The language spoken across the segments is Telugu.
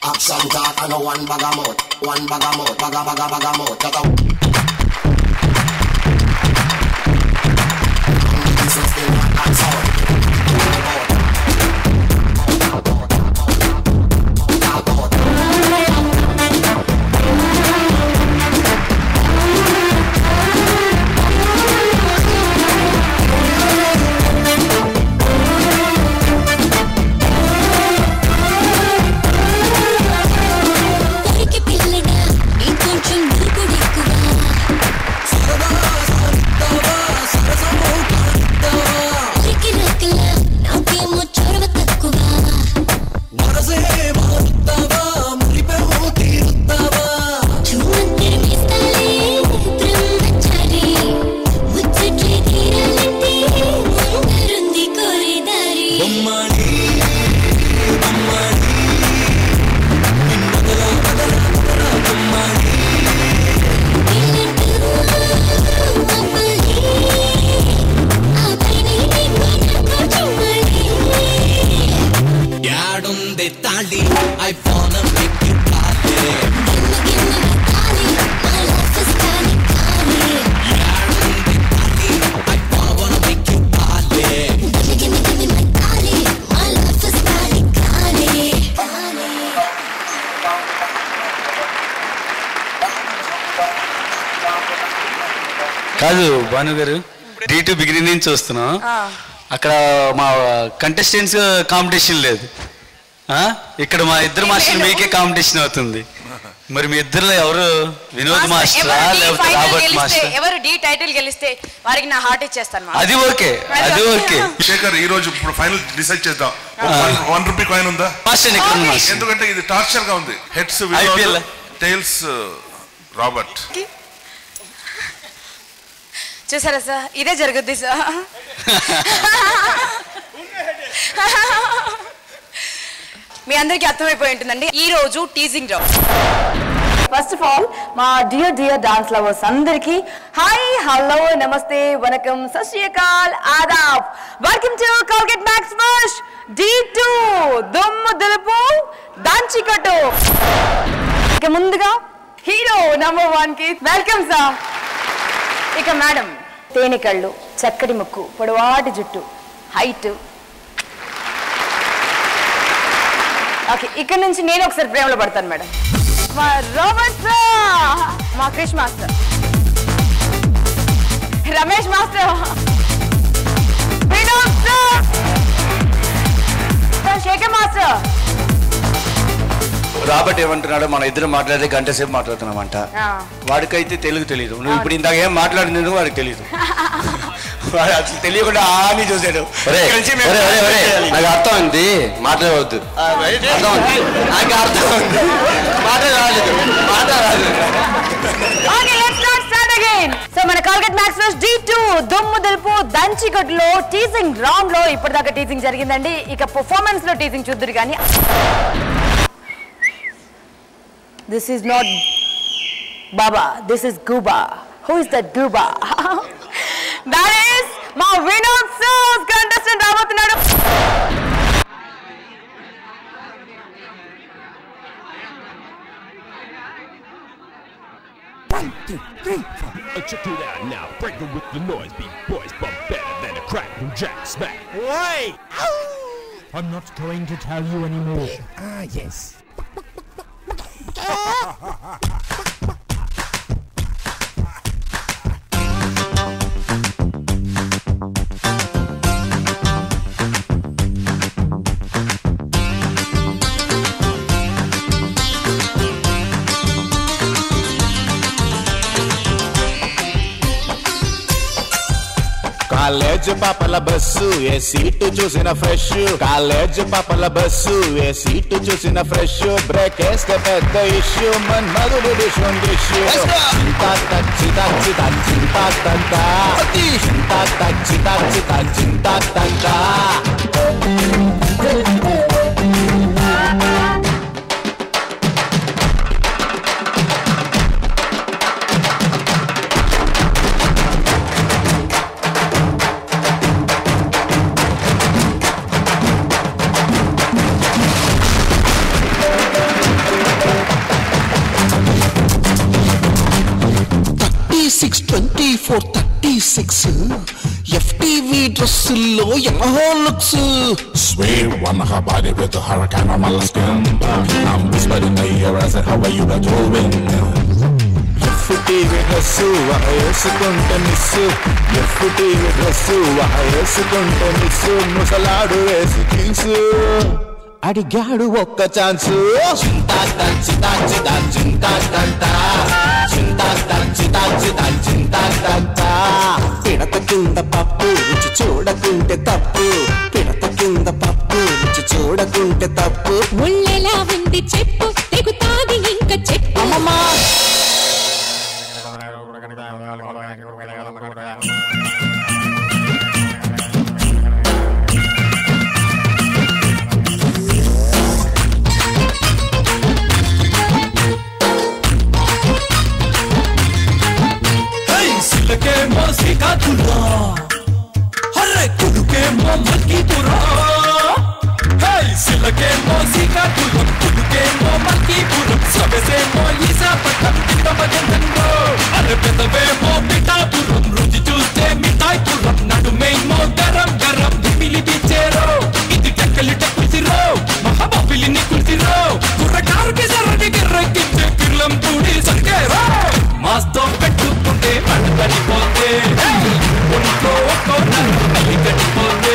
Action talk and no one bag of mouth. One bag of mouth, bag of bag of bag of mouth. Get out. This is the one that's out. ఊరికి పిల్లడా ఇంకొంచెం దూకుడు ఎక్కువ ఊరికి రాకలా నాకేమో చొరవ తక్కువ చుమ్మంతర మేస్తాలే బ్రహ్మచారి ముచ్చట్లే తీరాలంటే ముందరుంది కోరేదారి యాడుంది తాళి I wanna make you party యాడుంది తాళి I wanna make you party కాదు భాను గారు డి టు బిగినింగ్ నుంచి చూస్తున్నాం అక్కడ మా కంటెస్టెంట్స్ కాంపిటీషన్ లేదు ఆ? ఇక్కడ మా ఇద్దరు మాస్టర్ మీకే కాంపిటీషన్ అవుతుంది మరి మీ ఇద్దరులో ఎవరు వినోద్ మాస్టరా ఎవరు D లేకపోతే final రాబర్ట్ గెలిస్తే, మాస్టర్ ఎవరు డి టైటిల్ గెలిస్తే వారికి నా హార్ట్ ఇచ్చేస్తాను మా. అది ఓకే అది ఓకే శేఖర్ ఈ రోజు ఇప్పుడు ఫైనల్ డిసైడ్ చేద్దాం వన్ రూపీ కాయిన్ ఉందా మాస్టర్ ఇక్కడ ఉంది మాస్టర్ ఎందుకంటే ఇది టార్చర్ గా ఉంది హెడ్స్ IPL. టైల్స్ రాబర్ట్ చూసారా సార్ ఇదే జరుగుద్ది సార్ మీ అందరికీ అర్థమైపోయి ఉంటుందండి ఈ రోజు teasing round first of all మా డియర్ డియర్ డాన్స్ లవర్స్ అందరికి హాయ్ హలో నమస్తే వనకం సత్ శ్రీ అకాల్ ఆదాబ్ welcome to Colgate max first D two దుమ్ము దులుపు దాంచికట్టు ఇక ముందుగా హీరో నంబర్ వన్ కి వెల్కమ్ సార్ ఇక మేడం తేనె కళ్ళు చక్కటి ముక్కు పొడవాటి జుట్టు హైట్ ఓకే ఇక్కడ నుంచి నేను ఒకసారి ప్రేమలో పడతాను మేడం మా రోబర్ట్ సార్ మా Krish master Ramesh master Vinod sir sir Shekhar master Robert ఏమంటున్నాడో మన ఇద్దరు మాట్లాడితే గంట సేపు మాట్లాడుతున్నామంట ఆ. వాడికైతే తెలుగు తెలియదు నువ్వు ఇప్పుడు ఇందాక ఏం మాట్లాడినది వాడికి తెలియదు వాడు అసలు తెలియకుండా ఆని చూశాడు కలిసి మేము చేయాలి. నాకు అర్థం ఉంది మాట్లాడవద్దు ఆ, right? అర్థం ఉంది నాకు అర్థం ఉంది మాట రాలేదు మాట రాలేదు okay let's start start again so మన Colgate max first D two దుమ్ము దులుపు దంచిగడ్లో టీజింగ్ రౌండ్ లో ఇప్పటిదాకా టీజింగ్ జరిగిందండి ఇక పర్ఫార్మెన్స్ లో టీజింగ్ చూద్దరు కానీ దిస్ ఈస్ నాట్ బాబా దిస్ ఇస్ గూబా హూ ఇస్ దట్ గూబా దట్ ఈస్ మా వినోద్ సార్ కంటెస్టెంట్ రాబోతున్నాడు One, two, three, four. Uh, check it out now. Breaking with the noise. Beat boys bump better than a crack and jack smack. Wait! I'm not going to tell you anymore. Ah, yes. College పాపల బస్సు ఏ సీటు చూసిన ఫ్రెష్ కాలేజ్ పాపల బస్సు ఏ సీటు చూసిన ఫ్రెష్ బ్రేక్ వేస్తే పెద్ద ఇష్యూ మన్ మధుడు డిషున్ డిష్యూ చింతా తచ్చితా చితా చింతా తంతా చింతా తచ్చితా చితా చింతా తంతా ఫోర్ థర్టీ సిక్స్ ఎఫ్టీవీ డ్రెస్సుల్లో యమహో looks Sweet one, her body with her hurricane on my skin. I'm whispering in your ear, I said, how are you doing? FTV dress వేసుకుంటే మిస్సు ఎఫ్టీవీ డ్రెస్సు వేసుకుంటే మిస్సు ముసలాడు వేసి కింగ్స్ అడిగాడు ఒక్క ఛాన్స్ చింతా చింతా చింతా చింతా చింతా చింతా చింతా చింతా పిడత కింద పప్పు రుచి చూడకుంటే తప్పు పిడత కింద పప్పు రుచి చూడకుంటే తప్పు ముళ్ళెలా ఉంది చెప్పు తెగుతాది ఇంక చెప్పు సిల్లకేమో శ్రీకాకుళం హర్రే కుడుకేమో మల్కీపురం హే సిల్లకేమో శ్రీకాకుళం కుడుకేమో మల్కీపురం సొగసేమో ఈశాపట్నం ఇంతమజంలో అరే పెదవేమో పిఠాపురం రుచి చూస్తే మిఠాయిపురం నడుమేమో గరం గరం దిమిలి బిచ్చేరో ఇది టెక్కలి టెక్కుసిరో మహాబాబిలిని కుసిరో కుర్రకారుకి సర్రని గిర్రెక్కించే కిర్లం పూడి సంకేరో మాస్తో పెట్టుకుంటే పట్టు పడిపోతే ఒంట్లో ఒక్కో నన్ను తల్లి కట్టిపోతే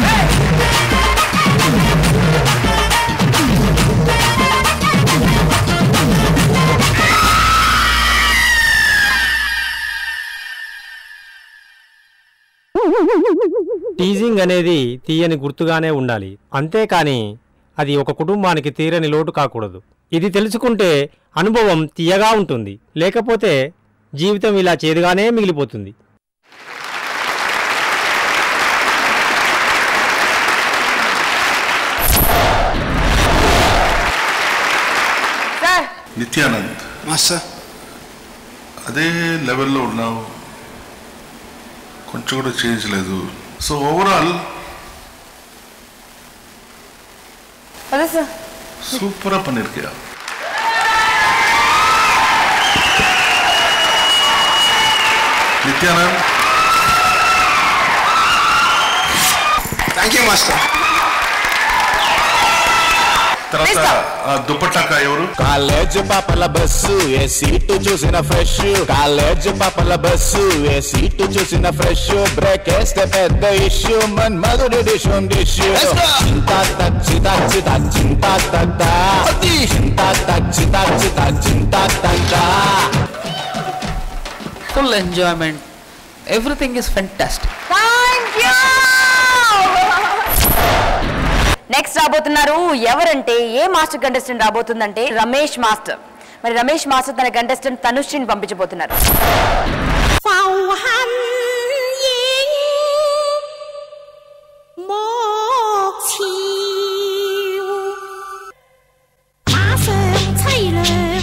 టీజింగ్ అనేది తీయని గుర్తుగానే ఉండాలి అంతేకాని అది ఒక కుటుంబానికి తీరని లోటు కాకూడదు ఇది తెలుసుకుంటే అనుభవం తీయగా ఉంటుంది లేకపోతే జీవితం ఇలా చేదుగానే మిగిలిపోతుంది సార్ నిత్యానంద్ మాస్టర్ అదే లెవెల్లో ఉన్నావు కొంచెం కూడా చేంజ్ లేదు సో ఓవరాల్ అదే సార్ సూపర్ பண்ணிருக்கியா నిత్యానంద్ థ్యాంక్ యూ మాస్టర్ తర్వాత ఆ దుప్పటాక ఎవరు కాలేజ్ పాపల బస్సు ఏ సీటు చూసిన ఫ్రెష్ కాలేజ్ పాపల బస్సు ఏ సీటు చూసిన ఫ్రెష్ బ్రేక్ వేస్తే పెద్ద ఇష్యూ మన్ మధుడి డిష్ డిష్ చింతా తచ్చి తచ్చి చింతా తత్తా చింతా తచ్చి తచ్చి చింతా తత్తా full enjoyment. Everything is fantastic. Thank you next రాబోతున్నారు ఎవరంటే ఏ మాస్టర్ కంటెస్టెంట్ రాబోతుందంటే రమేష్ మాస్టర్ మరి రమేష్ మాస్టర్ తన కంటెస్టెంట్ తనుశ్రీని పంపించబోతున్నారు เฝ้าหันยิงโมกชิวมาเสริมใช่เลย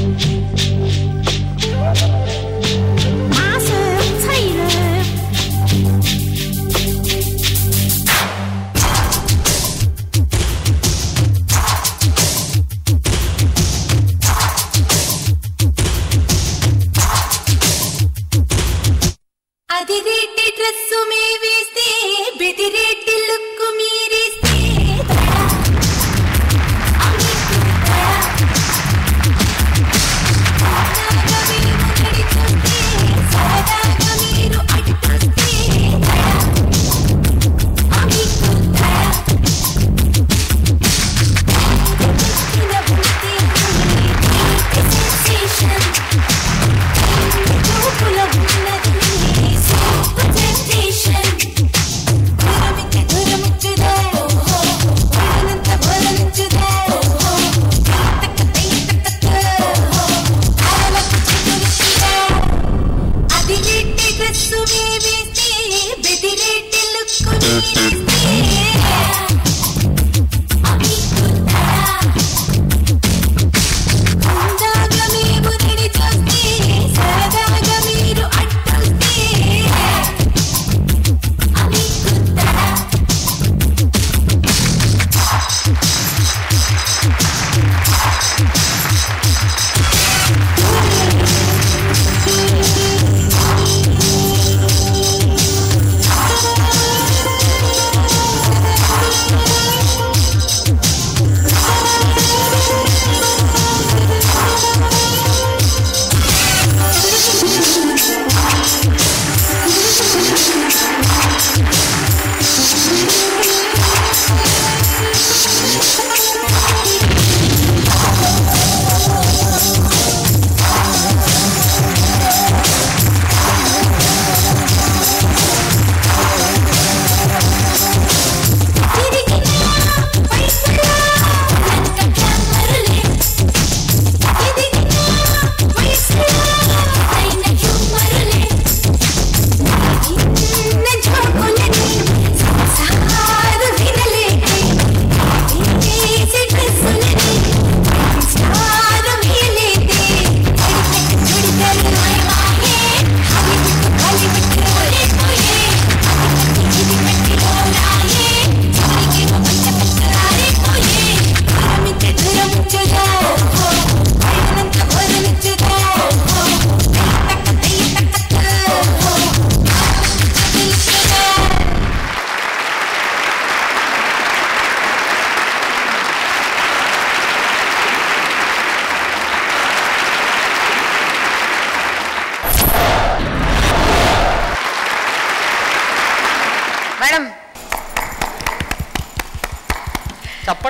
มาเสริมใช่เลย อ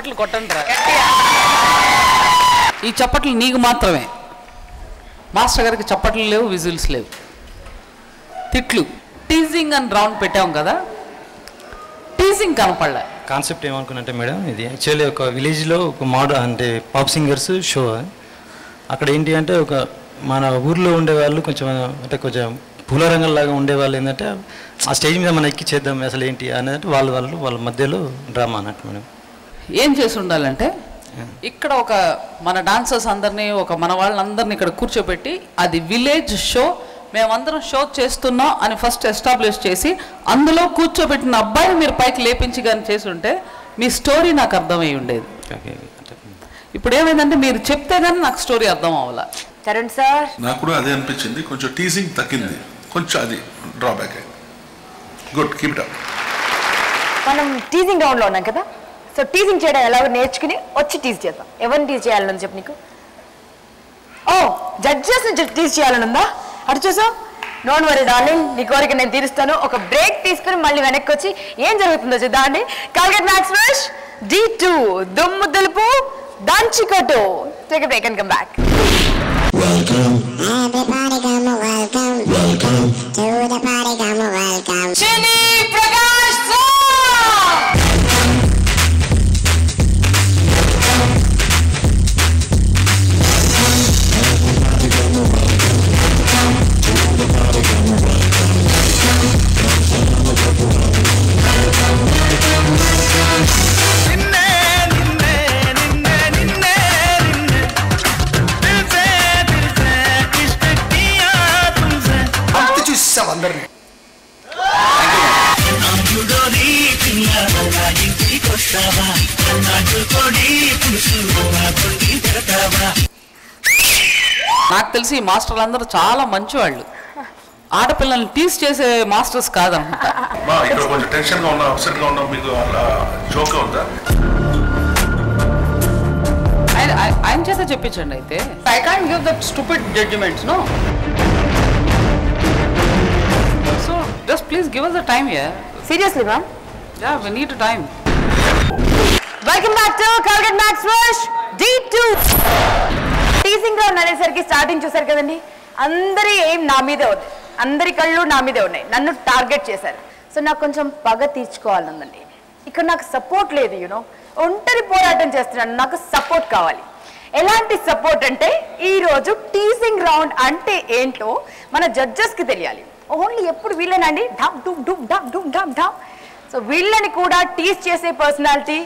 చప్పట్లు కొట్టండి రా ఈ చప్పట్లు నీకు మాత్రమే మాస్టర్ గారికి చప్పట్లు లేవు విజిల్స్ లేవు తిట్లు టీజింగ్ అని రౌండ్ పెట్టాం కదా టీజింగ్ కనపడలే కాన్సెప్ట్ ఏమనుకున్నంటే మేడం ఇది యాక్చువల్లీ ఒక విలేజ్లో ఒక మోడల్ అంటే పాప్ సింగర్స్ షో అక్కడ ఏంటి అంటే ఒక మన ఊర్లో ఉండేవాళ్ళు కొంచెం అంటే కొంచెం పూలరంగంలాగా ఉండేవాళ్ళు ఏంటంటే ఆ స్టేజ్ మీద మనం ఎక్కి చేద్దాం అసలు ఏంటి అనేది వాళ్ళు వాళ్ళు వాళ్ళ మధ్యలో డ్రామా అన్నట్టు మేడం ఏం చేసి ఉండాలంటే ఇక్కడ ఒక మన డాన్సర్స్ అందరినీ ఒక మన వాళ్ళందరినీ ఇక్కడ కూర్చోబెట్టి అది విలేజ్ షో మేమందరం షో చేస్తున్నాం అని ఫస్ట్ ఎస్టాబ్లిష్ చేసి అందులో కూర్చోబెట్టిన అబ్బాయిని మీరు పైకి లేపించి కానీ చేసి ఉంటే మీ స్టోరీ నాకు అర్థమై ఉండేది ఇప్పుడు ఏమైందంటే మీరు చెప్తే కానీ నాకు స్టోరీ అర్థం అవ్వాల చరణ్ సార్ నాకు కూడా అదే అనిపించింది కొంచెం టీజింగ్ తగ్గింది కొంచెం అది డ్రాబ్యాక్ అయింది గుడ్ కీప్ ఇట్ అప్ మనం టీజింగ్ రౌండ్ లో ఉన్నాం కదా సో టీజింగ్ చేయడం ఎలాగో నేర్చుకుని వచ్చి టీజ్ చేద్దాం ఎవరిని టీజ్ చేయాలని చెప్పు నీకు ఓ జడ్జెస్ టీజ్ చేయాలని ఉందా అటు చూసావు నోన్ వరీ డార్లింగ్ నీ కోరిక నేను తీరుస్తాను ఒక బ్రేక్ తీసుకుని మళ్ళీ వెనక్కి వచ్చి ఏం జరుగుతుందో చూద్దామండి Colgate max fresh Dhee two దుమ్ము దులుపు దంచి కొట్టు take break and come back Everybody come a welcome. Welcome to the party, come a welcome. Chini Prakash అంత చూసాం అందరినీ నాకు తెలిసి ఈ మాస్టర్లు అందరూ చాలా మంచివాళ్ళు ఆడపిల్లల్ని టీస్ చేసే మాస్టర్స్ కాదనమాట మా ఇక్కడ కొంచెం టెన్షన్ గా ఉన్నా అప్సెట్ గా ఉన్నా మీకు అలా జోక్ ఉందా ఆయన ఆయన- ఆయన చేత చెప్పించండి అయితే I can't give that stupid judgements no so just please give us the time yeah seriously ma'am yeah we need time welcome back to Colgate max fresh Dhee two teasing round అనేసరికి స్టార్టింగ్ చూసారు కదండి అందరి ఏం నా మీదే ఉంది అందరి కళ్ళు నా మీదే ఉన్నాయి నన్ను టార్గెట్ చేశారు సో నాకు కొంచెం పగ తీర్చుకోవాలందండి ఇక్కడ నాకు సపోర్ట్ లేదు యూనో ఒంటరి పోరాటం చేస్తున్నాను నాకు సపోర్ట్ కావాలి ఎలాంటి సపోర్ట్ అంటే ఈ రోజు టీజింగ్ రౌండ్ అంటే ఏంటో మన జడ్జెస్ కి తెలియాలి ఓన్లీ ఎప్పుడు వీళ్ళేనండి ఢమ్ డుమ్ డుమ్ ఢమ్ డుమ్ ఢమ్ ఢమ్ సో వీళ్ళని కూడా టీజ్ చేసే పర్సనాలిటీ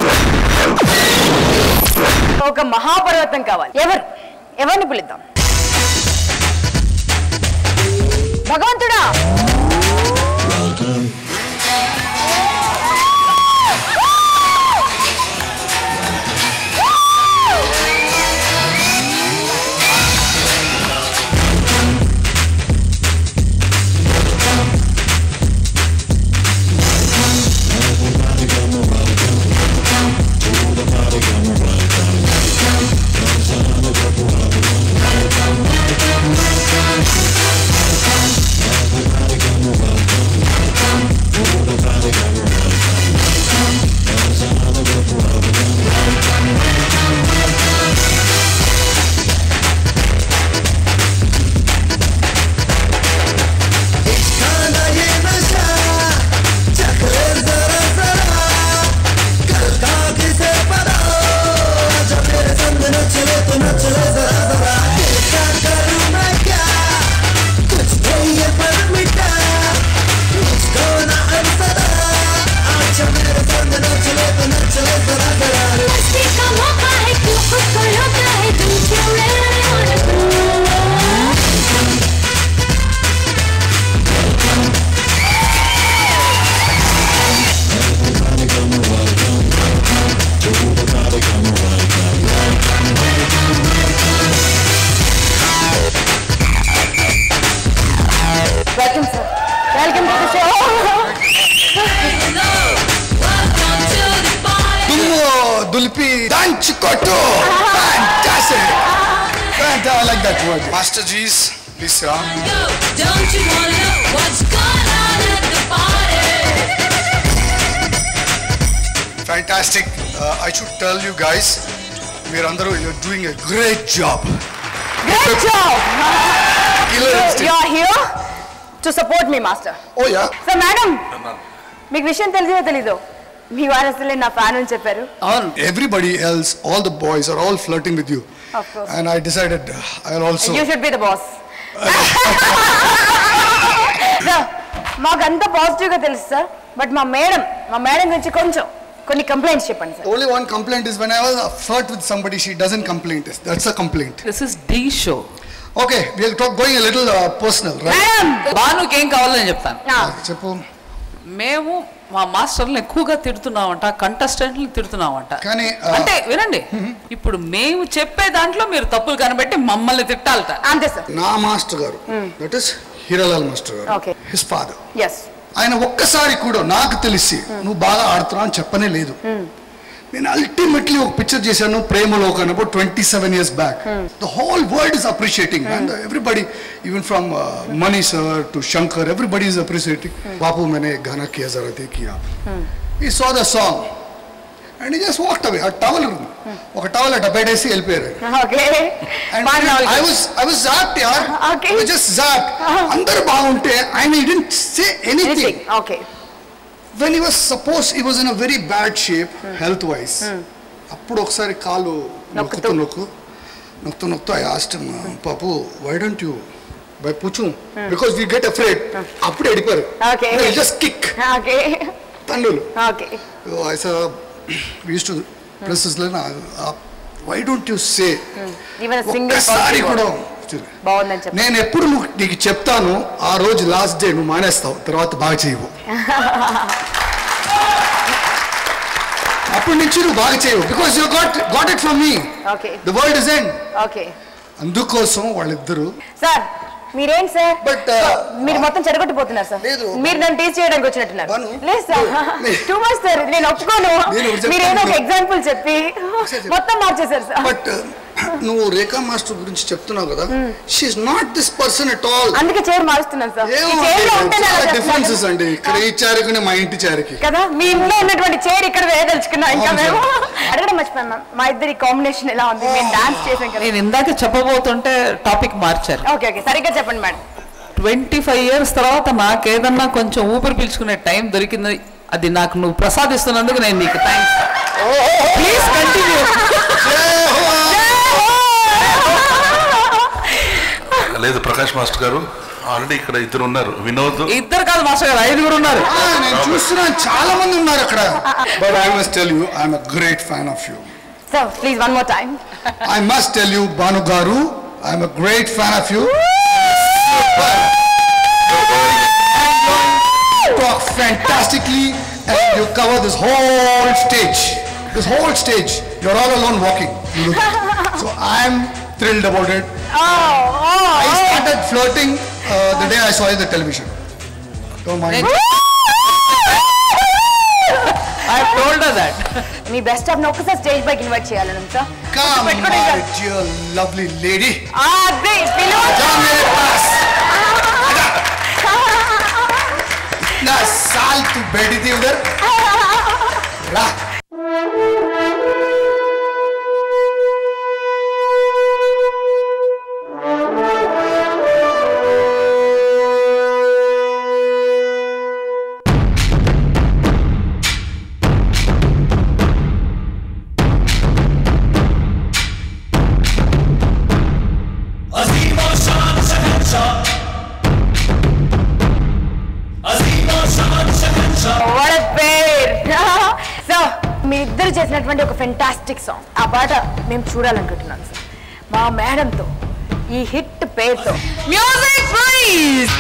ఒక మహాపర్వతం కావాలి ఎవరు ఎవరిని పిలుద్దాం భగవంతుడా मस्ती का मौका है क्यों खुद को रोका है तुम क्यों रहने welcome sir welcome to the show దుమ్ము దులిపి దంచి కొట్టు Fantastic. Fantastic. I like that word. Master G's, please sir. Don't you wanna know what's going on at the party? Fantastic. uh, I should tell you guys, మీరందరూ you're doing a great job. Great job! Killer So, instinct. you are here to support me, master. Oh yeah. So madam మీకు విషయం తెలియదో తెలీదో మీ వారు అసలే నా ఫ్యాన్ అని చెప్పారు అవును Everybody else, all the boys are all flirting with you. Of course. And I decided uh, I'll also. You should be the boss మాకంతా పాజిటివ్ గా తెలుసు సార్ బట్ మా మేడం మా మేడం గురించి కొంచెం కొన్ని కంప్లైంట్స్ చెప్పండి sir Only one complaint is when I was a flirt with somebody, she doesn't complain. That's a complaint. This is the show Okay, we are talk, going a little uh, personal, right? బానుకి ఏం కావాలని చెప్తాను చెప్పు మేము మా మాస్టర్లు ఎక్కువగా తిడుతున్నామంట కంటెస్టెంట్లు తిడుతున్నామంట కానీ అంటే వినండి ఇప్పుడు మేము చెప్పే దాంట్లో మీరు తప్పులు కనబెట్టి మమ్మల్ని తిట్టాలట అంతే సార్ నా మాస్టర్ గారు దట్ ఇస్ హీరాలాల్ మాస్టర్ గారు Okay. హిస్ ఫాదర్ ఎస్ ఆయన ఒక్కసారి కూడా నాకు తెలిసి నువ్వు బాగా ఆడుతున్నావు అని చెప్పనే లేదు నేను అల్టిమేట్లీ ఒక పిక్చర్ చేశాను ప్రేమలో about twenty seven years back the whole world is appreciating and everybody even from Mani sir to Shankar everybody is appreciating Bapu मैंने गाना किया जरा देखिए आप ఈ saw the song and he just walked away ఆ టవల్ ఒక టవల్ అట్ట పెట్టేసి వెళ్ళిపోయారు okay I was I was zapped యార్ Okay. జస్ట్ జాప్ట్ అందరూ బాగుంటే ఆయన didn't say anything okay when he was suppose he was in a very bad shape health wise అప్పుడు ఒకసారి కాలు నొక్కుతూ నొక్కు నొక్కుతూ నొక్కుతూ I asked Bapu why don't you బై పుచ్చు బికాస్ వీ గెట్ అఫ్రేడ్ అప్పుడు వెళ్ళిపోయారు Okay. జస్ట్ కిక్ ఓకే తండ్రులు okay I saw use to places why don't you say even single ఒక్కసారి కూడా బాగుందని చెప్పి నేను ఎప్పుడు నువ్వు నీకు చెప్తాను ఆ రోజు లాస్ట్ డే నువ్వు మానేస్తావు తర్వాత బాగా చేయవు అప్పటి నుంచి నువ్వు బాగా చేయవు because you got got it from me okay the world is end okay అందుకోసం వాళ్ళిద్దరు సార్ మీరేంటి సార్ But, uh, మీరు మొత్తం చెడగొట్టిపోతున్నారు సార్ లేదు. మీరు నన్ను టీచ్ చేయడానికి వచ్చినట్టున్నారు బాను, లేదు సార్ నే- టూ మచ్ సార్ నేను ఒప్పుకోను నేను ఒకటి మీరు ఏదో ఒక చెప్తాను. ఎగ్జాంపుల్ చెప్పి చెప్పు. మొత్తం మార్చేశారు సార్ బట్ నువ్వు రేఖా మాస్టర్ గురించి చెప్తున్నావు కదా she's not this person at all అందుకే చైర్ మారుస్తున్నాను సార్ ఈ చైర్ లో ఉంటే నేను అలా డిఫరెన్సెస్ చెప్తాను. అండి ఇక్కడ ఈ చారికి మా ఇంటి చారికి కదా మీ ఇంట్లో ఉన్నటువంటి చైర్ ఇక్కడ వేయదలుచుకున్నా ఇంకా అవును మేము అడగడం మర్చిపోయాం మ్యామ్ మా ఇద్దరి కాంబినేషన్ ఎలా ఉంది మేము డాన్స్ చేసాం కదా నేను ఇందాక చెప్పబోతుంటే టాపిక్ మార్చారు ఓకే ఓకే సరిగ్గా చెప్పండి మేడం ట్వంటీ ఫైవ్ ఇయర్స్ తర్వాత నాకేదన్నా కొంచెం ఊపిరి పీల్చుకునే టైం దొరికింది అది నాకు నువ్వు ప్రసాదిస్తున్నందుకు నేను నీకు థ్యాంక్స్ ప్లీజ్ కంటిన్యూ లేదు ప్రకాష్ మాస్టర్ గారు ఆల్రెడీ ఇక్కడ ఇద్దరు ఉన్నారు వినోద్ ఇద్దరు కాదు మాస్టర్ గారు ఐదుగురు ఉన్నారు ఆ, నేను చూస్తున్నాను చాలా మంది ఉన్నారు అక్కడ but I must tell you I'm a great fan of you so please one more time I must tell you, Banu Garu, I'm a great fan of you. Talk fantastically, and you cover this whole stage. This whole stage, you're all alone walking. You look. So I'm thrilled about it. I started flirting uh, the day I saw you on the television. Don't mind. I told that మీ బెస్ట్ ఆఫ్ ఒక్కసారి స్టేజ్ పైకి ఇన్వైట్ చేయాలని సార్ Come, పెట్టుకోండి my sir. dear, lovely lady. అదే పిలువ जा मेरे पास इतना साल तू बैठी थी उधर ला What a pair! సో మీరిద్దరు చేసినటువంటి ఒక ఫెంటాస్టిక్ సాంగ్ ఆ పాట మేము చూడాలనుకుంటున్నాం సార్ మా మేడంతో ఈ హిట్ పేరుతో మ్యూజిక్ ప్లీజ్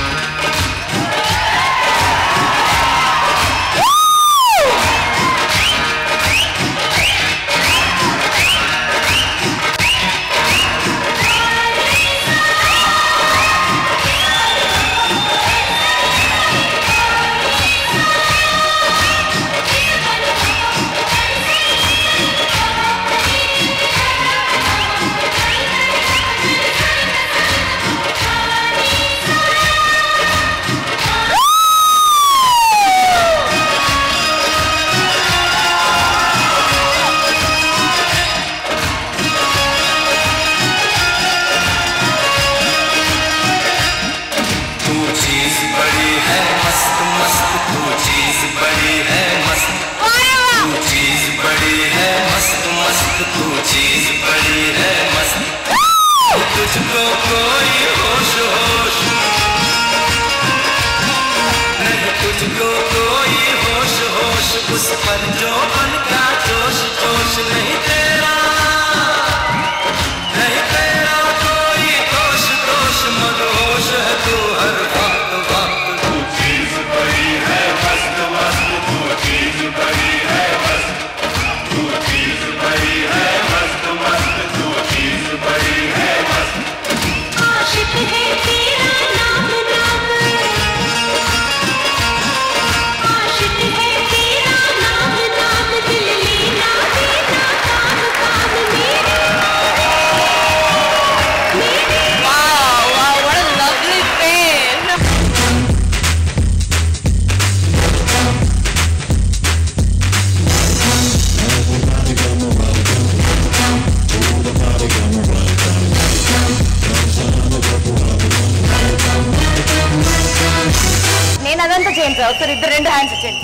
చేయండి సార్ ఒకసారి ఇద్దరు రెండు హ్యాండ్స్ ఇచ్చేయండి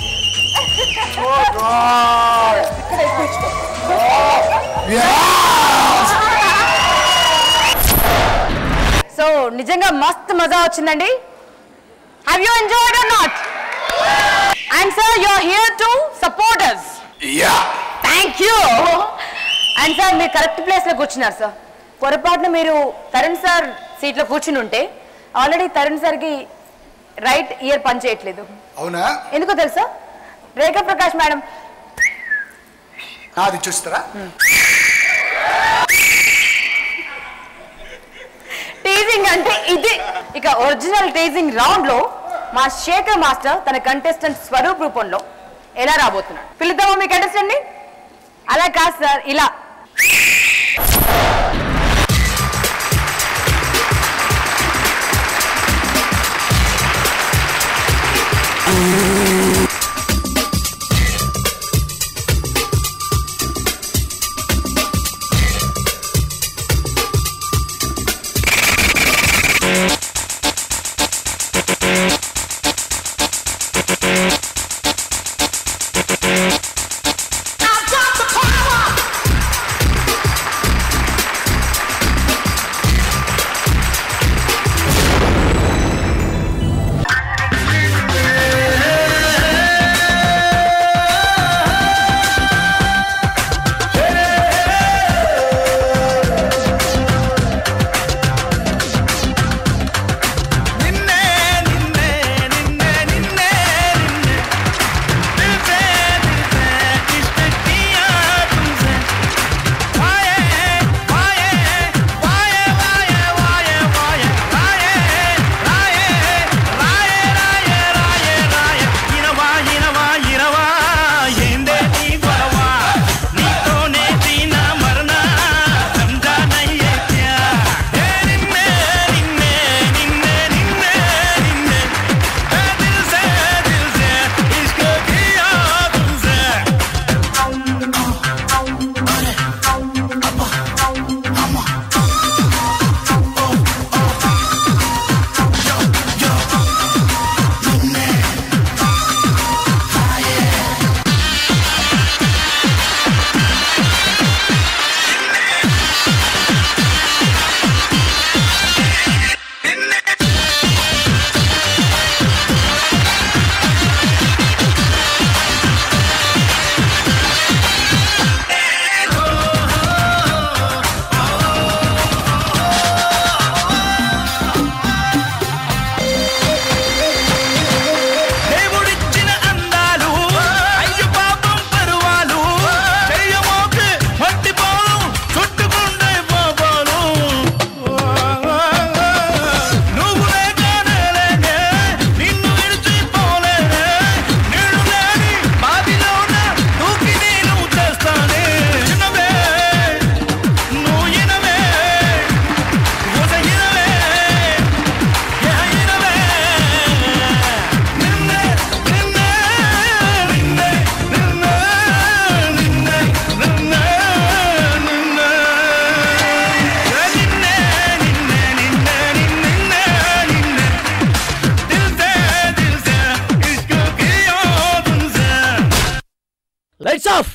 ఇక్కడ ఎక్కువ ఇచ్చుకో. సో నిజంగా మస్త్ మజా వచ్చిందండి have you enjoyed or not and sir you are here to support us yeah thank you and sir మీరు కరెక్ట్ ప్లేస్ లో కూర్చున్నారు సార్ పొరపాటున మీరు తరుణ్ సార్ సీట్ లో కూర్చుని ఉంటే ఆల్రెడీ తరుణ్ సార్కి రైట్ ఇయర్ పని చేయట్లేదు అవునా ఎందుకో తెలుసా రేఖా ప్రకాష్ మేడం నాది చూస్తారా టీజింగ్ అంటే ఇది ఇక ఒరిజినల్ టీజింగ్ రౌండ్ లో మా శేఖర్ మాస్టర్ తన కంటెస్టెంట్ స్వరూప్ రూపంలో ఎలా రాబోతున్నాడు పిలుద్దామా మీ కంటెస్టెంట్ ని అలా కాదు సార్ ఇలా దేవుడిచ్చిన అందాలు అయ్యో పాపం పరువాలు చెయ్యమోకు మట్టి పోలు చుట్టుకుండే పాపాలు నువ్వు లేకనే లేనే నిన్ను విడిచిపోలేనే నేను లేని బావిలోన దూకి నేను చేస్తానే చిన్నవే నువ్వు ఇనవే ఊస ఇనవే ఏ ఇనవే నిన్నే నిన్నే నిన్నే నిన్నే నిన్నే నిన్నే నిన్నే నిన్నే నిన్నే నిన్నే నిన్నే నిన్నే దిల్ సే దిల్ సే ఇష్క్ కియా తుమ్సే లైట్స్ ఆఫ్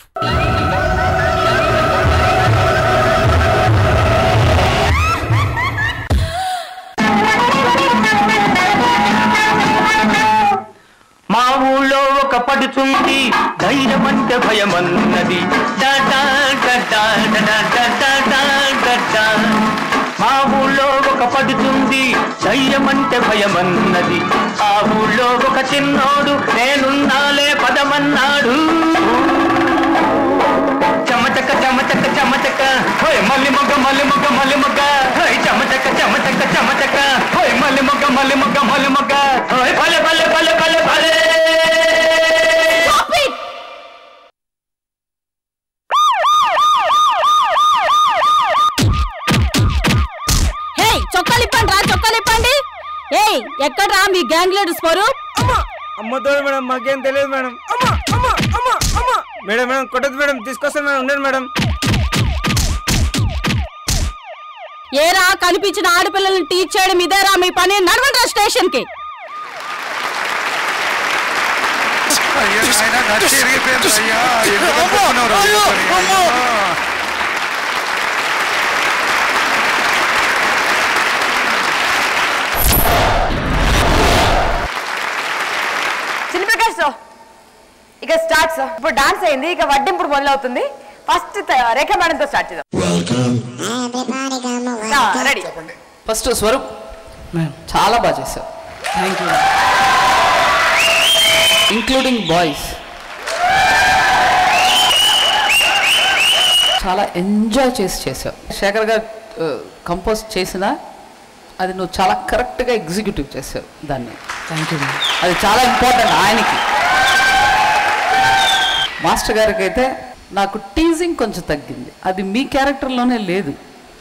మా ఊళ్ళో ఒక పడుతుంది ధైర్యం అంటే భయమన్నది డా డా డా డా డా డా డా డా డా డా. మా ఊళ్ళో ఒక పడుతుంది ధైర్యం అంటే భయమన్నది ఆ ఊళ్ళో ఒక చిన్నోడు నేనున్నాలే పదమన్నాడు చమచక చమచక చమచక హోయ్ మల్లి మొగ్గ మల్లి మొగ్గ మల్లి మొగ్గ హోయ్ చమచక చమచక చమచక హోయ్ మల్లి మొగ్గ మల్లి మొగ్గ మల్లి మొగ్గ హోయ్ భలే భలే భలే భలే భలే హే చొక్కాలు ఇప్పండి రా చొక్కాలు ఇప్పండి ఏయ్ ఎక్కడ రా మీ గ్యాంగ్ లీడర్ స్వరూప్ అమ్మతో మేడం మాకేం తెలియదు మేడం మేడం మేడం కొట్టదు మేడం తీసుకొస్తాను మేడం ఉండండి మేడం ఏరా కనిపించిన ఆడపిల్లల్ని టీచ్ చేయడం ఇదేరా మీ పని నడవండి స్టేషన్ కి అయ్యా నాయనా, నచ్చి ఇరిగిపోయింది అయ్యా ఎందుకు కొట్టుకున్నావు రా? చిన్న ప్రకాష్ సార్ ఇక స్టార్ట్ సార్ ఇప్పుడు డాన్స్ అయింది ఇక వడ్డింపుడు మొదలవుతుంది ఫస్ట్ రేఖ మేడంతో స్టార్ట్ చేద్దాం రెడీ ఫస్ట్ స్వరూప్ చాలా బాగా చేశావు థ్యాంక్ యూ ఇంక్లూడింగ్ బాయ్స్ చాలా ఎంజాయ్ చేసి చేసావు శేఖర్ గారు కంపోజ్ చేసిన అది నువ్వు చాలా కరెక్ట్గా ఎగ్జిక్యూటివ్ చేసావు దాన్ని థ్యాంక్ యూ అది చాలా ఇంపార్టెంట్ ఆయనకి మాస్టర్ గారికి అయితే నాకు టీజింగ్ కొంచెం తగ్గింది అది మీ క్యారెక్టర్లోనే లేదు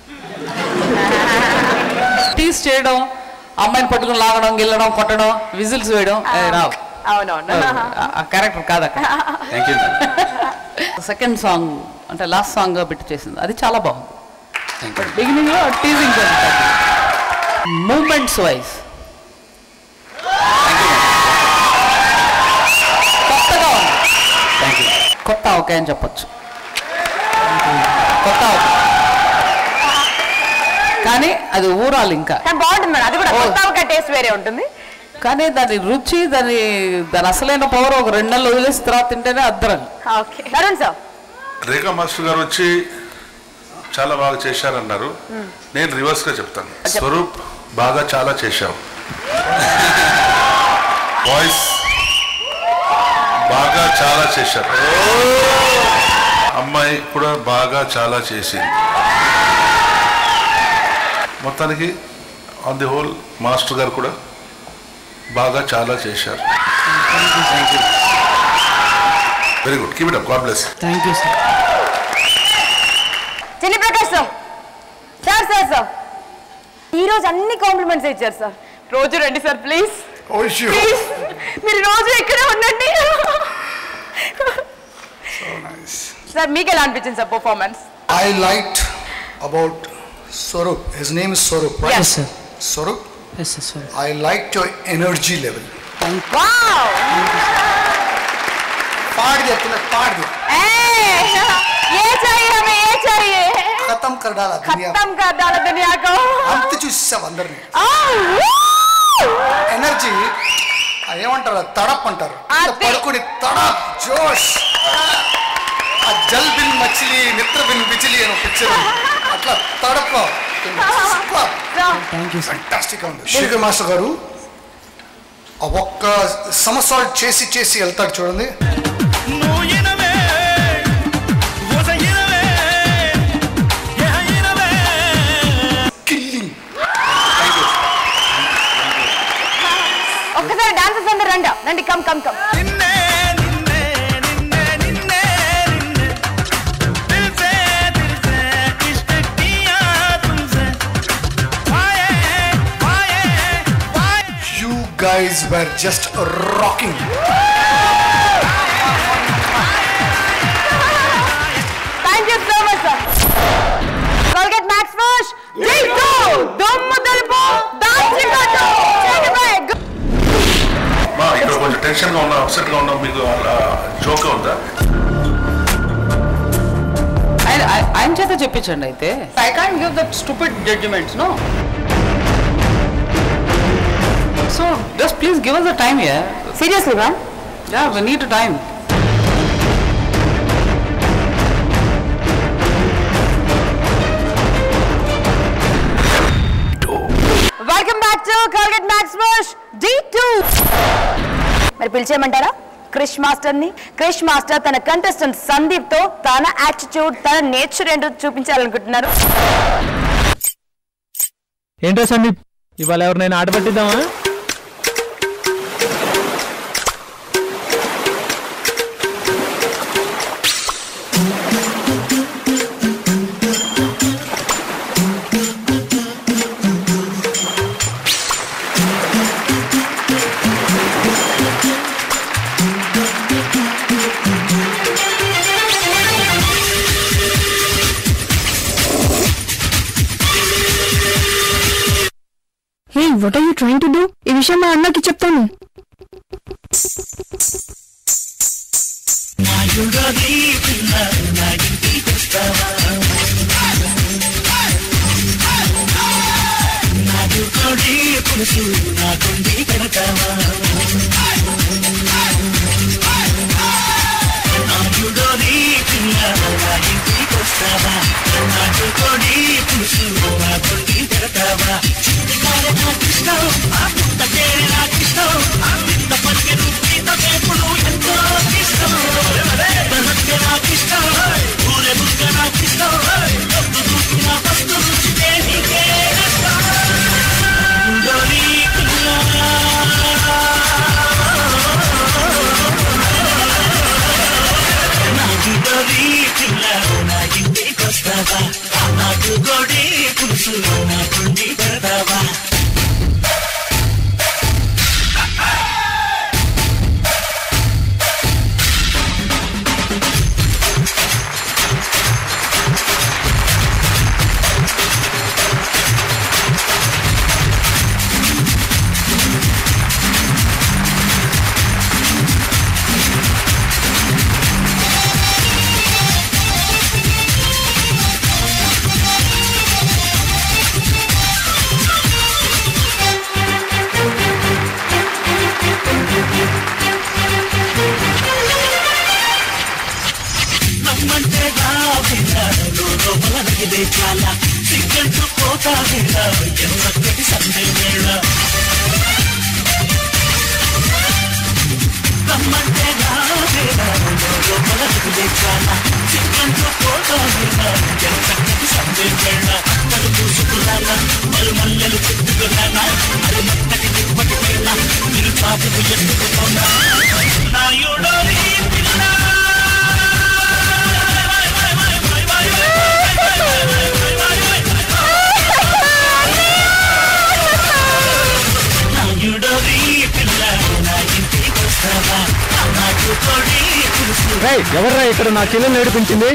టీజ్ చేయడం అమ్మాయిని పట్టుకుని లాగడం గిల్లడం కొట్టడం విజిల్స్ వేయడం ఏ, రావు అవునవును ఆ- ఆ క్యారెక్టర్ కాదు అక్కడ థ్యాంక్ యూ సెకండ్ సాంగ్ అంటే లాస్ట్ సాంగ్ పెట్టి చేసింది అది చాలా బాగుంది బిగినింగ్ లో టీజింగ్ మూమెంట్స్ వైజ్ కొత్తగా ఉంది కొత్త ఓకే అని చెప్పొచ్చు కొత్త ఓకే కానీ అది ఊరాలి ఇంకా కానీ బాగుంటుంది మేడం అది కూడా కొత్త ఒక టేస్ట్ వేరే ఉంటుంది కానీ దాని రుచి దాని దాని అసలైన పవర్ ఒక రెండు నెలలు వదిలేసి తర్వాత తింటేనే అద్దరం okay Tarun sir Rekha master గారు వచ్చి చాలా బాగా చేశారన్నారు నేను రివర్స్ గా చెప్తాను స్వరూప్ బాగా చాలా చేశావు వాయిస్ బాగా చాలా చేశారు అమ్మాయి కూడా బాగా చాలా చేసింది మొత్తానికి ఆన్ ది హోల్ మాస్టర్ గారు కూడా బాగా చాలా చేశారు very good keep it up God bless thank you sir Chinni Prakash sir sir sir sir ఈ రోజు అన్ని కాంప్లిమెంట్స్ ఇచ్చారు సార్ రోజు రండి సార్ ప్లీజ్ ప్లీజ్ మీరు రోజు ఇక్కడే ఉండండి సార్ మీకు ఎలా అనిపించింది sir performance I liked about Swarup. His name is Swarup, right? Yes, sir. Swarup, Yes, sir, sir. I liked your energy level. Wow पाड़ दिया तूने पाड़ दिया ये चाहिए हमें ये चाहिए खत्म कर डाला दुनिया खत्म कर डाला दुनिया को అంత చూసాం అందరిని ఆ, ఎనర్జీ ఏమంటారు తడప్ అంటారు అది. పడుకుని తడప్ జోష్ ఆ జల్ బిన్ మచిలి మిత్ర బిన్ బిజిలి అని పిక్చర్ అట్లా తడప్ ఫ్యాంటాస్టిక్ ఉంది శేఖర్ మాస్టర్ గారు ఆ ఒక్క సంవత్సరాలు చేసి చేసి వెళ్తాడు చూడండి నువ్వు ఇనవే ఊస ఇనవే యహ ఇనవే కిల్లింగ్ ఒక్కసారి డాన్సర్స్ అందరు రండి రండి కమ్ కమ్ కమ్ నిన్నే నిన్నే నిన్నే నిన్నే నిన్నే దిల్ సే దిల్ సే ఇష్క్ కియా తుమ్సే వాయే వాయే వాయే you guys were just rocking thank you so much sir Colgate max wash జీతు దమ్ము తెలుపు దాచి కట్టు చేతి బ్యాగ్ మా ఇక్కడ కొంచెం టెన్షన్ గా ఉన్నా అప్సెట్ గా ఉన్నా మీకు జోక్ ఉందా ఆయన ఆయన- ఆయన చేత చెప్పించండి అయితే I can't give that stupid judgements no so just please give us the time yeah seriously ma'am yeah we need time welcome back to Colgate max wash D two మరి పిలిచేయమంటారా క్రిష్ మాస్టర్ ని క్రిష్ మాస్టర్ తన కంటెస్టెంట్ సందీప్ తో తన యాటిట్యూడ్ తన నేచర్ ఏంటో చూపించాలనుకుంటున్నారు ఏంటో సందీప్ ఇవాళ ఎవరినైనా ఆట పట్టిద్దామా hey what are you trying to do ఈ విషయం మా అన్నకి చెప్తాను యుగది పిల్ల నా ఇంటికొస్తావా నాదు కొడి పులుసు నా గుండి పెడతావా నాయుడోని పిల్ల నా ఇంటికొస్తావా నాదు కొడి పులుసు నా గుండి పెడతావా చిట్టుకాయ నాకిష్టం ఆ పుట్ట చేరి నాకిష్టం ఆ పిట్ట పరిగెడు పీత వేపుడు ఎంతో ఇష్టం బహత్య నాకిష్టం ఊరే బుక్క నాకిష్టం డబ్బు దూకిన వస్తు రుచితే నీకే ఇష్టం నాయుడోని పిల్ల నాయుడోని పిల్ల నా ఇంటికొస్తావా నాకు గొడి పులుసు నా గుండి పెడతావా నమ్మంటే రావినాడు లోపల నగిదే చాలా సిగ్గంటూ పోతా వేళ ఎన్నక్కటి సందే వేళ నమ్మంటే రావినాడు లోపల నగిదే చాలా సిగ్గంటూ పోతా వేళ ఎన్నక్కటి సందే వేళ అక్కడు పూసుకున్నానా మరు మల్లెలు చుట్టుకున్నానా అది మెత్తటి దిప్పటి వేళ మీరు చాటుకు ఎత్తుకున్నా నాయుడోని పిల్ల నాయుడోని పిల్ల నా ఇంటికొస్తావా నాకు కొడి పులుసు రేయ్ ఎవర్రా ఇక్కడ నా చెల్లెలు నేర్పించింది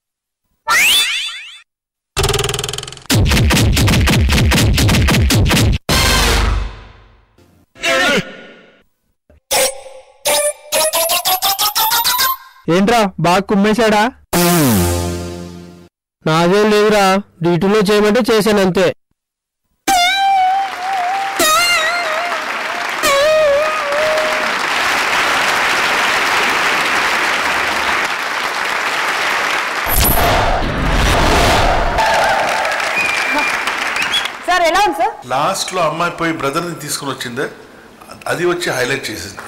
ఏంట్రా బాగా కుమ్మేశాడా నాదేం లేదురా డీటూలో చేయమంటే చేశాను అంతే సార్ ఎలా ఉంది సార్ లాస్ట్ లో అమ్మాయి పోయి బ్రదర్ ని తీసుకుని వచ్చిందే అది వచ్చి హైలైట్ చేసింది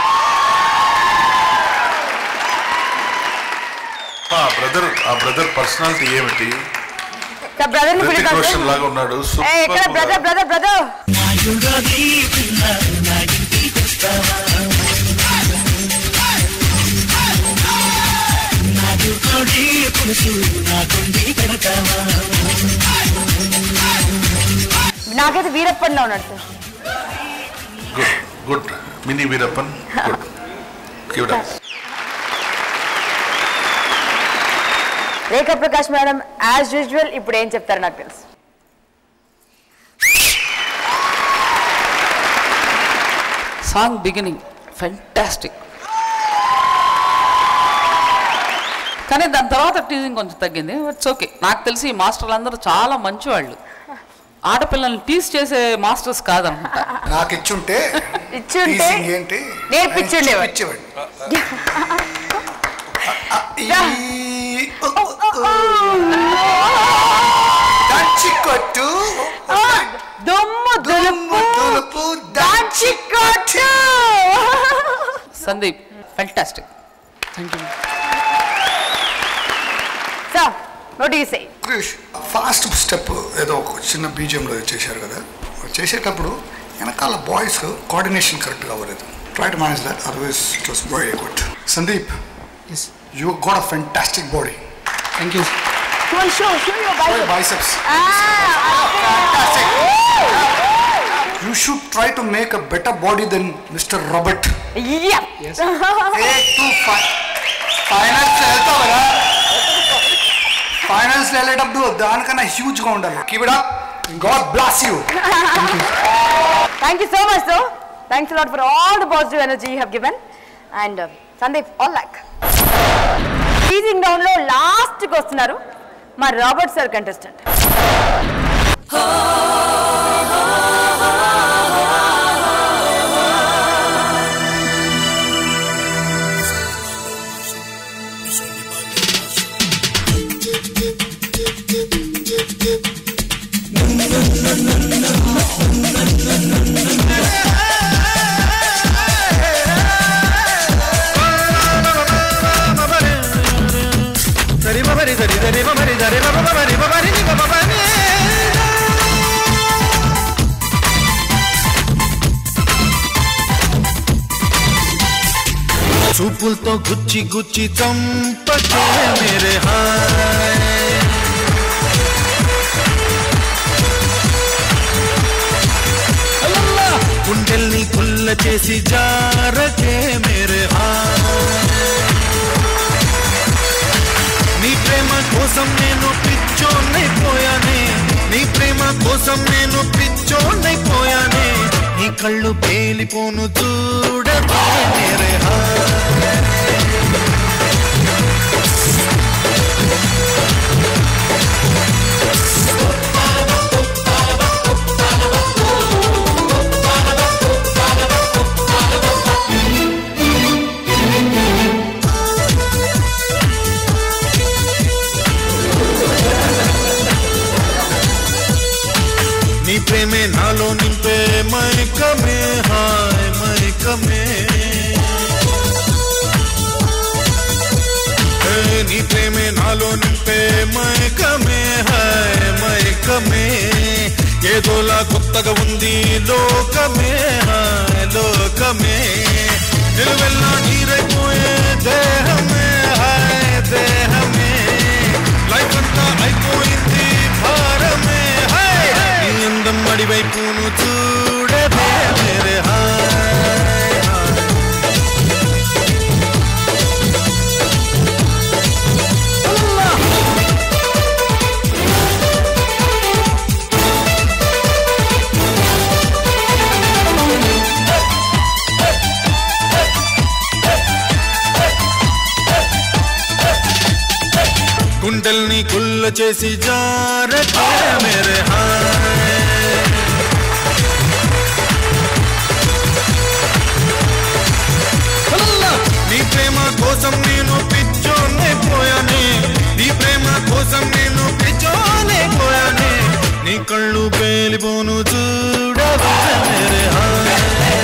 ఆ బ్రదర్ ఆ బ్రదర్ పర్సనాలిటీ ఏమిటి సార్ బ్రదర్ ని రితిక్ రోషన్ పిలుద్దాం లాగా ఉన్నాడు ఏ ఎక్కడ సూపర్ బ్రదర్ బ్రదర్ బ్రదర్ నాయుడోని పిల్ల నా ఇంటికొస్తావా నాకు కొడి పులుసు నా గుండి పెడతావా నాకైతే వీరప్పన్లా ఉన్నాడు sir good good mini Veerappan good give it Rekha Prakash madam as usual ఇప్పుడు ఏం చెప్తారు నాకు తెలుసు సాంగ్ బిగినింగ్ ఫెంటాస్టిక్ కానీ దాని తర్వాత టీజింగ్ కొంచెం తగ్గింది ఇట్స్ ఓకే నాకు తెలిసి ఈ మాస్టర్లు అందరూ చాలా మంచి వాళ్ళు ఆడపిల్లల్ని టీజ్ చేసే మాస్టర్స్ కాదనమాట నాకు ఇచ్చుంటే ఇచ్చుంటే teasing ఏంటి నేర్పించుండేవాడు. ఇచ్చేవాడు దంచి కొట్టు దుమ్ము దులుపు దులుపు దంచి కొట్టు Sandeep fantastic thank you sir what you say Krish fast step ఏదో ఒక చిన్న బీజియంలో చేశారు కదా చేసేటప్పుడు వెనకాల బాయ్స్ కోఆర్డినేషన్ కరెక్ట్గా అవ్వలేదు try to manage that otherwise it was very good Sandeep you got a fantastic body thank you Show, show, show your biceps. biceps. Ah, You should try to make a better body than Mr. Robert. Yep. Yes. Eight to five. Finals వెళ్తావు కదా ఫైనల్స్ వెళ్ళేటప్పుడు దానికన్నా హ్యూజ్ గా ఉండాలి keep it up God bless you Thank you so much, though. Thanks a lot for all the positive energy you have given. And uh, Sandeep, all luck. టీజింగ్ రౌండ్ లో లాస్ట్ కి వస్తున్నారు మా రాబర్ట్ సార్ కంటెస్టెంట్ చూపులతో గుచ్చి గుచ్చి చంపకే మేరే హాయ్ అల్లల్లా! గుండెల్ని పుల్ల చేసి జారకే మేరే హాయ్ నీ ప్రేమ కోసం నేను పిచ్చోన్నైపోయానే నీ ప్రేమ కోసం నేను పిచ్చోన్నైపోయానే నీ కళ్ళు పేలిపోను చూడకే మేరే హాయ్ నీ ప్రేమే నాలో నింపే మైకమే హాయ్ మైకమే ఏ, నీ ప్రేమే నాలో నింపే మైకమే హాయ్ మైకమే ఏదోలా కొత్తగా ఉంది లోకమే హాయ్ లోకమే నిలువెల్లా నీరైపోయే దేహమే హాయ్ దేహమే లైఫ్ అంతా అయిపోయింది భారమే హాయ్ నీ అందం అడివైపును చూడదే మేరే హాయ్ గుండెల్ని కుల్ల చేసి జారకే మేరే హాయ్ అల్లల్లా! నీ ప్రేమ కోసం నేను పిచ్చోనే పోయానే నీ ప్రేమ కోసం నేను పిచ్చోనే పోయానే నీ కళ్ళు పేలిపోను చూడవే మేరే హాయ్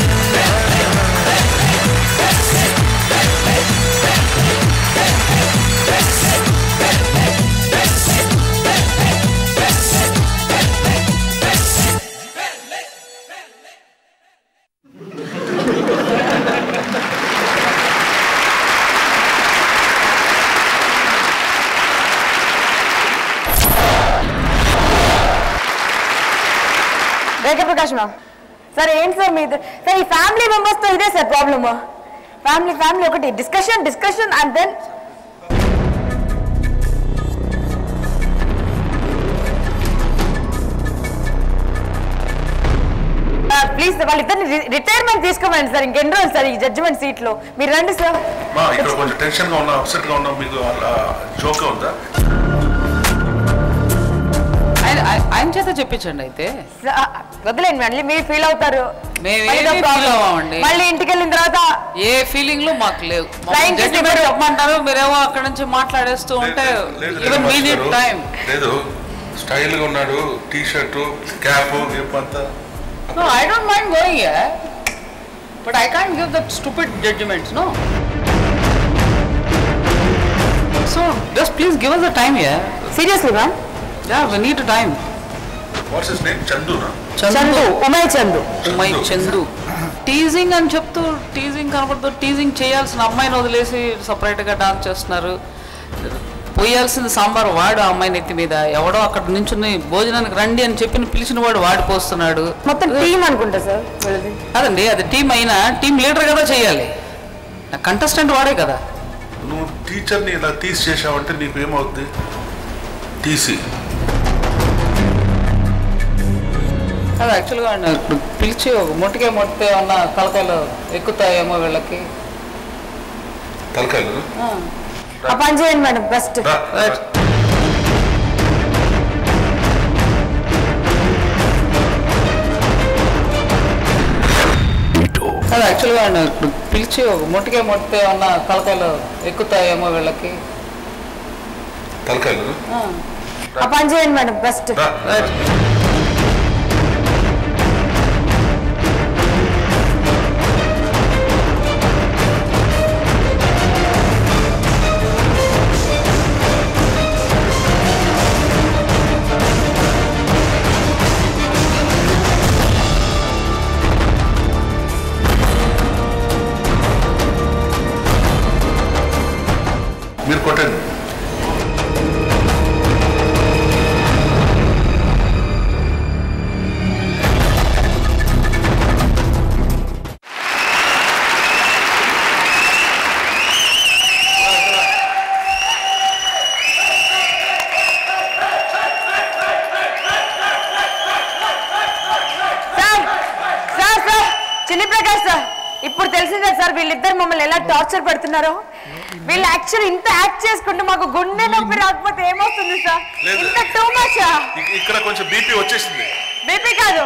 రేఖ ప్రకాష్ మ్యామ్ సార్ ఏంటి సార్ మీ సార్ ఈ ఫ్యామిలీ మెంబర్స్ తో ఇదే సార్ ప్రాబ్లమ్ ఫ్యామిలీ ఫ్యామిలీ ఒకటి discussion discussion and then please వాళ్ళిద్దరిని రిటైర్మెంట్ తీసుకోమని సార్ ఇంకెన్ని రోజులు సార్ ఈ జడ్జిమెంట్ సీట్ లో మీరు రండి సార్ మా ఇక్కడ కొంచెం టెన్షన్ గా ఉన్నా అప్సెట్ గా ఉన్నా మీకు జోక్ ఉందా ఆయన ఆయన- ఆయన చేత చెప్పించండి అయితే వదిలేండి మళ్ళీ మీరు ఫీల్ అవుతారు మేము మళ్ళీ ఇదో ఏమీ problem. feel అవ్వమండి. మళ్ళీ ఇంటికి వెళ్ళిన తర్వాత ఏ ఫీలింగ్లు మాకు లేవు Trying to జడ్జిమెంట్ figure- చెప్పమంటారు మీరేమో అక్కడ నుంచి మాట్లాడేస్తూ ఉంటే లేదు, ఈవెన్ మీ మాస్టర్ నీడ్ గారు. టైం లేదు స్టైల్ గా ఉన్నాడు టీ షర్ట్ క్యాప్ గిప్ అంతా No, I don't mind going here, but I can't give that stupid judgments, no. So just please give us the time here. Seriously, ma'am? Yeah, we need time. What's his name చందునా చందు ఉమయ్ చందు ఉమయ్ చందు టీజింగ్ అని చెప్తూ టీజింగ్ కనపడుతూ టీజింగ్ చేయాల్సిన అమ్మాయిని వదిలేసి సపరేట్గా డాన్స్ చేస్తున్నారు పోయాల్సింది సాంబార్ వాడు ఆ అమ్మాయి నెత్తి మీద ఎవడో అక్కడ నించుని భోజనానికి రండి అని చెప్పిన పిలిచిన వాడు వాడి పోస్తున్నాడు మొత్తం టీం అనుకుంటా సార్ కాదండి అది టీం అయినా టీం లీడర్ కదా చేయాలి కంటెస్టెంట్ వాడే కదా నువ్వు టీచర్ని ఇలా తీసి చేసావంటే నీకు ఏమవుద్ది తీసి అది యాక్చువల్గా ఆయన ఇప్పుడు పిలిచి ఒక మొట్టికే మొట్టితే ఉన్న తలకాయలు ఎక్కుతాయేమో వీళ్ళకి తలకాయలు ఆ, ఆ పని చేయండి మేడం బెస్ట్ అది యాక్చువల్గా ఆయన ఇప్పుడు పిలిచి ఒక మొట్టికే మొట్టితే ఉన్న తలకాయలు ఎక్కుతాయేమో వీళ్ళకి తలకాయలు ఆ పని చేయండి మేడం బెస్ట్ మీరు కొట్టండి sir sir sir Chinni Prakash sir ఇప్పుడు తెలిసిందే సార్ వీళ్ళిద్దరు మమ్మల్ని ఎలా టార్చర్ పెడుతున్నారో వీళ్ళు యాక్చువల్ ఇంత యాక్ట్ చేసుకుంటూ మాకు గుండె నొప్పి రాకపోతే ఏమవుతుంది సార్ లేదు. ఇంత టూ మచ్ ఇక- ఇక్కడ కొంచెం బీపీ వచ్చేసింది బీపీ కాదు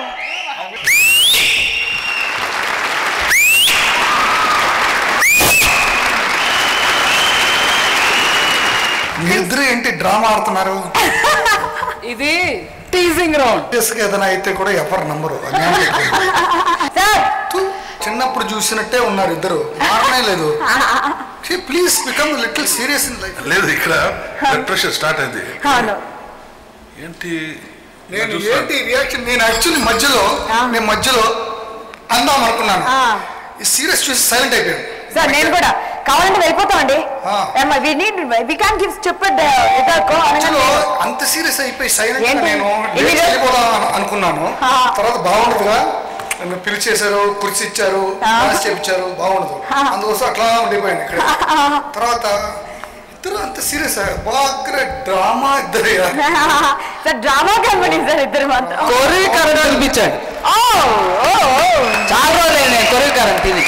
మీరిద్దరు ఏంటి డ్రామా ఆడుతున్నారు ఇది టీజింగ్ రౌండ్ ఏదైనా అయితే కూడా ఎవరు నమ్మరు అన్యాయం అయిపోయింది. తు, చిన్నప్పుడు చూసినట్టే ఉన్నారు ఇద్దరు మారనే లేదు please become little serious in life లేదు ఇక్కడ బ్లడ్ ప్రెషర్ స్టార్ట్ అయింది అవును ఏంటి నేను ఏంటి రియాక్షన్ నేను యాక్చువల్లీ మధ్యలో నేను మధ్యలో అందాం అనుకున్నాను ఈ సీరియస్ చూసి సైలెంట్ అయిపోయాను సార్ నేను కూడా కావాలంటే వెళ్ళిపోతామండి we need we can give stupid మధ్యలో అంత సీరియస్ అయిపోయి సైలెంట్ ఏంటి? నేను ఇన్ని లేచి రోజులు- వెళ్ళిపోదాం అను- అనుకున్నాను ఆ. తర్వాత బాగుండదుగా నన్ను పిలిచేశారు కుర్చీ ఇచ్చారు డాన్స్ చేయించారు బాగుండదు అందుకోసం అట్లా ఉండిపోయాను ఇక్కడ తర్వాత ఇద్దరు అంత సీరియస్ బాగా డ్రామా ఇద్దరు సార్ డ్రామా కంపెనీ సార్ ఇద్దరు మాత్రం కొర్రీకరణ అనిపించాడు ఓ ఓ ఓ. చాలా రోజులే నేను కొర్రీకరణ తిని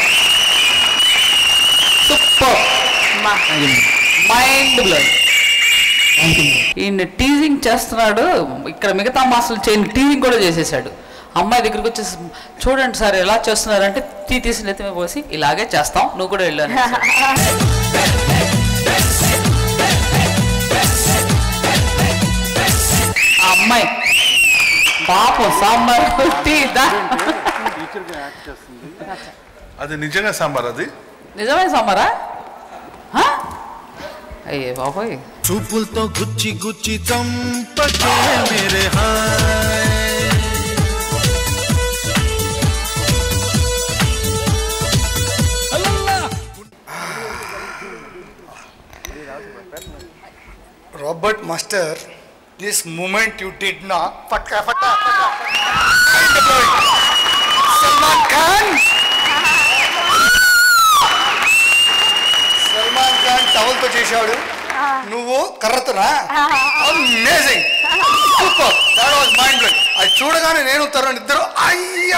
సూపర్ మైండ్ బ్లోయింగ్ ఈయన టీజింగ్ చేస్తున్నాడు ఇక్కడ మిగతా మాస్టర్లు చేయని టీజింగ్ కూడా చేసేసాడు అమ్మాయి దగ్గరికి వచ్చేసి చూడండి సార్ ఎలా చేస్తున్నారంటే తీ తీసి నెత్తిమే పోసి ఇలాగే చేస్తాం నువ్వు కూడా వెళ్ళు అనేసి. ఆ అమ్మాయి పాపం సాంబార్ టీ దా అది నిజంగా సాంబార్ అది నిజమే సాంబారా హ? అయ్యే బాబోయ్ చూపులతో గుచ్చి గుచ్చి చంపకే మేరే హాయ్ Robert Master, this moment you did not. Fatka, fatka, Salman Khan. Salman Khan టవల్తో చేశాడు నువ్వు కర్రతోనా amazing super that was mind blowing అది చూడగానే నేను తరుణ్ ఇద్దరు అయ్యా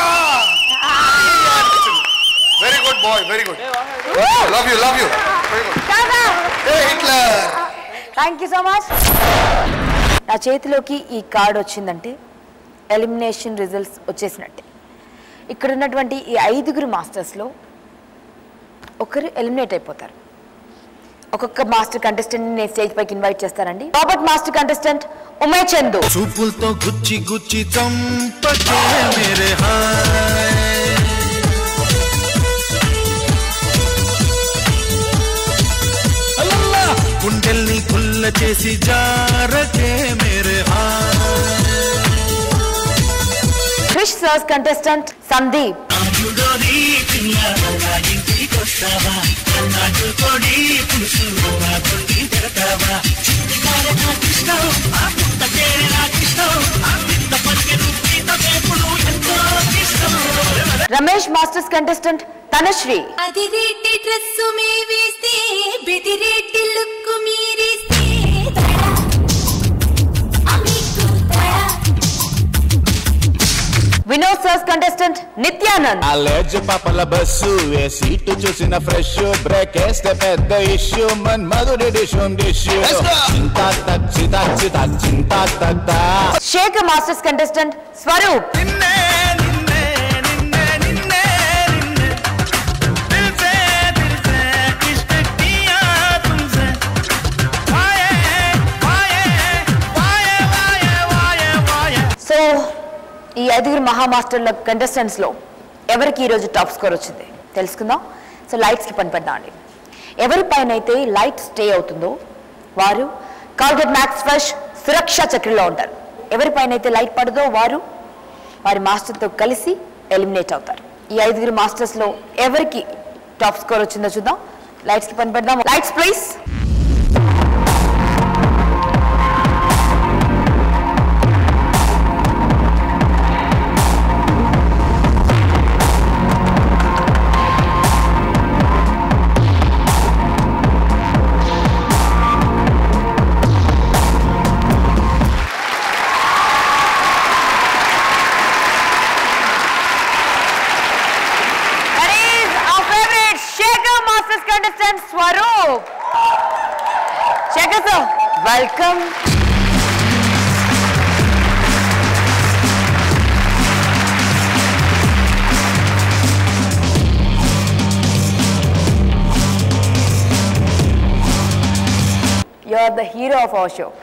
very good boy very good love you love you very good Hitler thank you so much నా చేతిలోకి ఈ కార్డ్ వచ్చిందంటే ఎలిమినేషన్ రిజల్ట్స్ వచ్చేసినట్టే ఇక్కడ ఉన్నటువంటి ఈ ఐదుగురు మాస్టర్స్లో ఒకరు ఎలిమినేట్ అయిపోతారు ఒక్కొక్క మాస్టర్ కంటెస్టెంట్ నేను స్టేజ్ పైకి ఇన్వైట్ చేస్తానండి రాబర్ట్ మాస్టర్ కంటెస్టెంట్ ఉమే చందు చూపులతో గుచ్చి గుచ్చి చంపకే మేరే హాయ్ అల్లల్లా! గుండెల్ని కుల్ల చేసి జారకే మేరే హాయ్ Krish sir's contestant Sandeep Ramesh masters contestant Tanushree dress డ్రెస్సు మీ వేస్తే బెదిరేటి లుక్కు మీరేస్తే Vinod sir's contestant Nityanand college పాపల బస్సు ఏ సీటు చూసిన ఫ్రెష్ బ్రేక్ వేస్తే పెద్ద ఇష్యూ మన్ మధుడి డిషుం డిష్యూ చింతా తక్ చితా చితా చింతా తక్ తా Shekhar masters contestant Swaroop so ఈ ఐదుగురు మహామాస్టర్ల కంటెస్టెంట్స్ లో ఎవరికి ఈరోజు టాప్ స్కోర్ వచ్చింది తెలుసుకుందాం సో లైట్స్కి పని పెడదామండి ఎవరి పైన అయితే లైట్ స్టే అవుతుందో వారు కాల్గెట్ మ్యాక్స్ ఫ్రెష్ సురక్ష చక్రంలో ఉంటారు ఎవరి పైన అయితే లైట్ పడదో వారు వారి మాస్టర్తో కలిసి ఎలిమినేట్ అవుతారు ఈ ఐదుగురు మాస్టర్స్లో ఎవరికి టాప్ స్కోర్ వచ్చిందో చూద్దాం లైట్స్కి పని పెడదాం lights please That is our favorite Shaker Masters contestant Swaroop. Shaker sir, welcome. You are the hero of our show.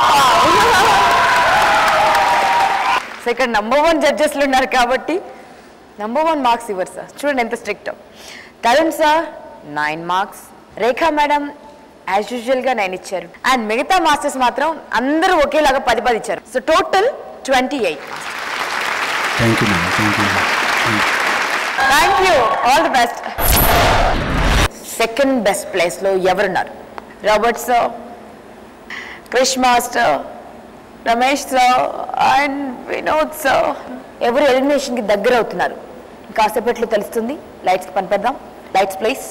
So ఇక్కడ నంబర్ వన్ జడ్జెస్లు ఉన్నారు కాబట్టి నంబర్ వన్ మార్క్స్ ఇవ్వరు సార్ చూడండి ఎంత strict Tarun sir nine marks Rekha madam as యూజువల్గా నైన్ ఇచ్చారు అండ్ మిగతా మాస్టర్స్ మాత్రం అందరూ ఒకేలాగా పది పది ఇచ్చారు so total twenty eight thank you madam thank you thank you all the best second best ప్లేస్లో ఎవరున్నారు Robert sir Krish master Ramesh sir and Vinod sir ఎవరు ఎలిమినేషన్కి దగ్గర అవుతున్నారు కాసేపట్లో తెలుస్తుంది లైట్స్ పని పెడదాం lights please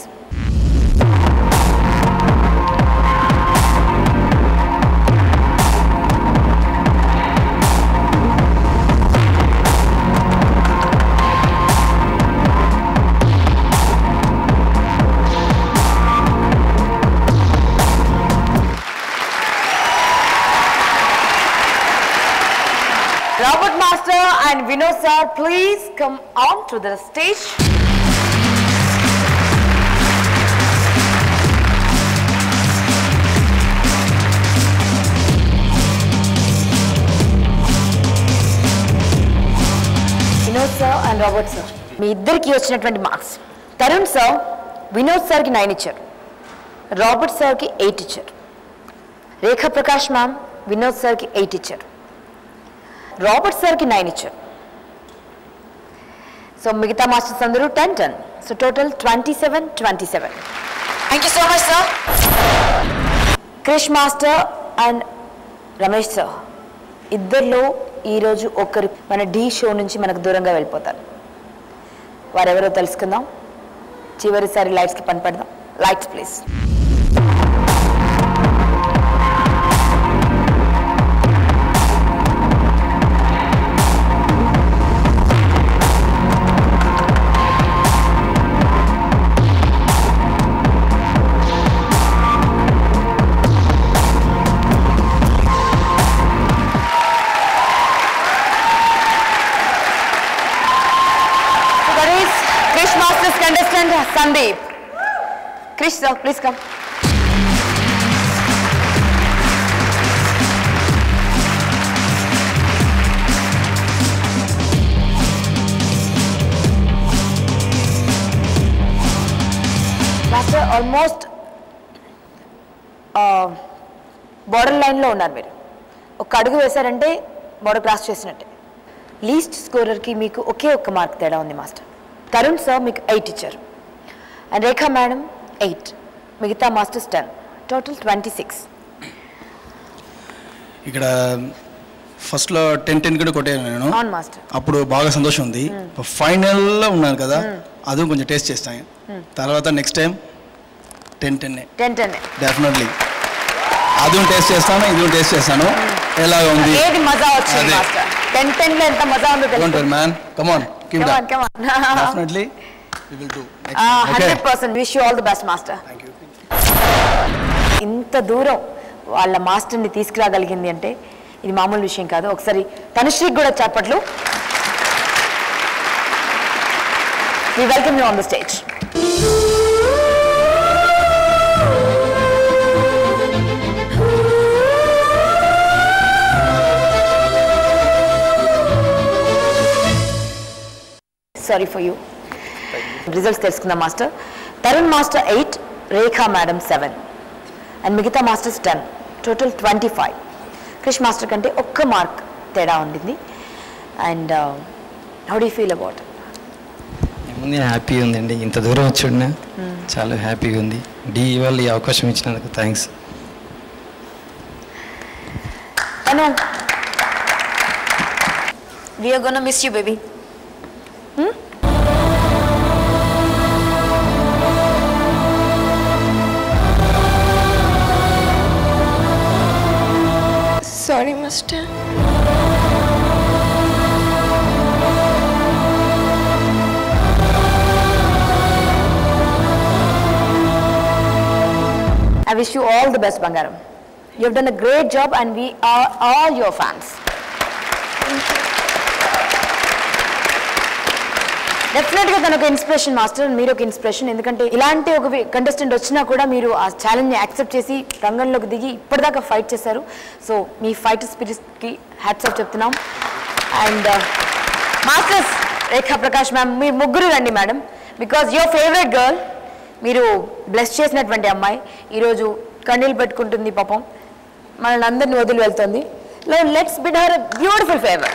Robert Master and Vinod sir, please come on to the stage. Vinod sir and Robert sir మీ ఇద్దరికి వచ్చినటువంటి మార్క్స్ తరుణ్ సార్ వినోద్ సార్కి నైన్ ఇచ్చారు రాబర్ట్ సార్కి ఎయిట్ ఇచ్చారు రేఖా ప్రకాష్ మ్యామ్ వినోద్ సార్కి ఎయిట్ ఇచ్చారు రాబర్ట్ సార్కి నైన్ ఇచ్చారు సో మిగతా మాస్టర్స్ అందరూ ten ten so total twenty seven twenty seven thank you so much sir Krish master and Ramesh sir ఇద్దరిలో ఈరోజు ఒకరు మన ఢీ షో నుంచి మనకు దూరంగా వెళ్ళిపోతారు వారెవరో తెలుసుకుందాం చివరిసారి లైట్స్కి పని పెడదాం lights please So that is Krish Masters contestant Sandeep. Krish sir, please come. Master almost border లైన్లో ఉన్నారు మీరు ఒక అడుగు వేశారంటే బార్డర్ క్రాస్ చేసినట్టే లీస్ట్ స్కోరర్కి మీకు ఒకే ఒక్క మార్క్ తేడా ఉంది మాస్టర్ తరుణ్ సార్ మీకు ఎయిట్ ఇచ్చారు అండ్ రేఖా మేడం ఎయిట్ మిగతా masters ten total twenty six ఇక్కడ ఫస్ట్లో టెన్ టెన్ కూడా కొట్టాను నేను అవును మాస్టర్ అప్పుడు బాగా సంతోషం ఉంది ఫైనల్లో ఉన్నాను కదా అది కొంచెం టేస్ట్ చేస్తాను తర్వాత next time ten ten ten ten definitely అది టేస్ట్ చేస్తాను ఇది టేస్ట్ చేస్తాను ఎలాగ ఉంది ఏది మజా వచ్చింది అదే. మాస్టర్ టెన్ టెన్ లో ఎంత మజా ఉందో డోంట్ తెలుసు worry man come on keep Come on, that come on. Definitely we will do hundred percent wish you all the best master ఇంత దూరం వాళ్ళ మాస్టర్ని తీసుకురాగలిగింది అంటే ఇది మామూలు విషయం కాదు ఒకసారి తనుశ్రీకి కూడా చప్పట్లు we welcome you on the stage sorry for you results తెలుసుకుందాం master Tarun master eight Rekha madam seven and మిగతా masters ten total twenty five Krish master కంటే ఒక్క మార్క్ తేడా ఉండింది and how do feel about ఏముంది హ్యాపీ ఉందండి ఇంత దూరం వచ్చాడినా చాలా హ్యాపీగా ఉంది డి వాళ్ళు ఈ అవకాశం ఇచ్చినందుకు థ్యాంక్స్ తను we're gonna miss you baby Sorry, Master. I wish you all the best, Bangaram. You have done a great job and we are all your fans. డెఫినెట్గా తను ఒక ఇన్స్పిరేషన్ మాస్టర్ మీరు ఒక ఇన్స్పిరేషన్ ఎందుకంటే ఇలాంటి ఒక కంటెస్టెంట్ వచ్చినా కూడా మీరు ఆ ఛాలెంజ్ని యాక్సెప్ట్ చేసి రంగంలోకి దిగి ఇప్పటిదాకా ఫైట్ చేశారు సో మీ ఫైట్ స్పిరిట్కి హ్యాట్స్ ఆఫ్ చెప్తున్నాం and masters Rekha Prakash ma'am మీరు ముగ్గురు రండి madam because your favourite girl మీరు బ్లెస్ చేసినటువంటి అమ్మాయి ఈరోజు కన్నీళ్ళు పెట్టుకుంటుంది పాపం మనల్ని అందరిని వదిలి వెళ్తుంది let's bid her beautiful favour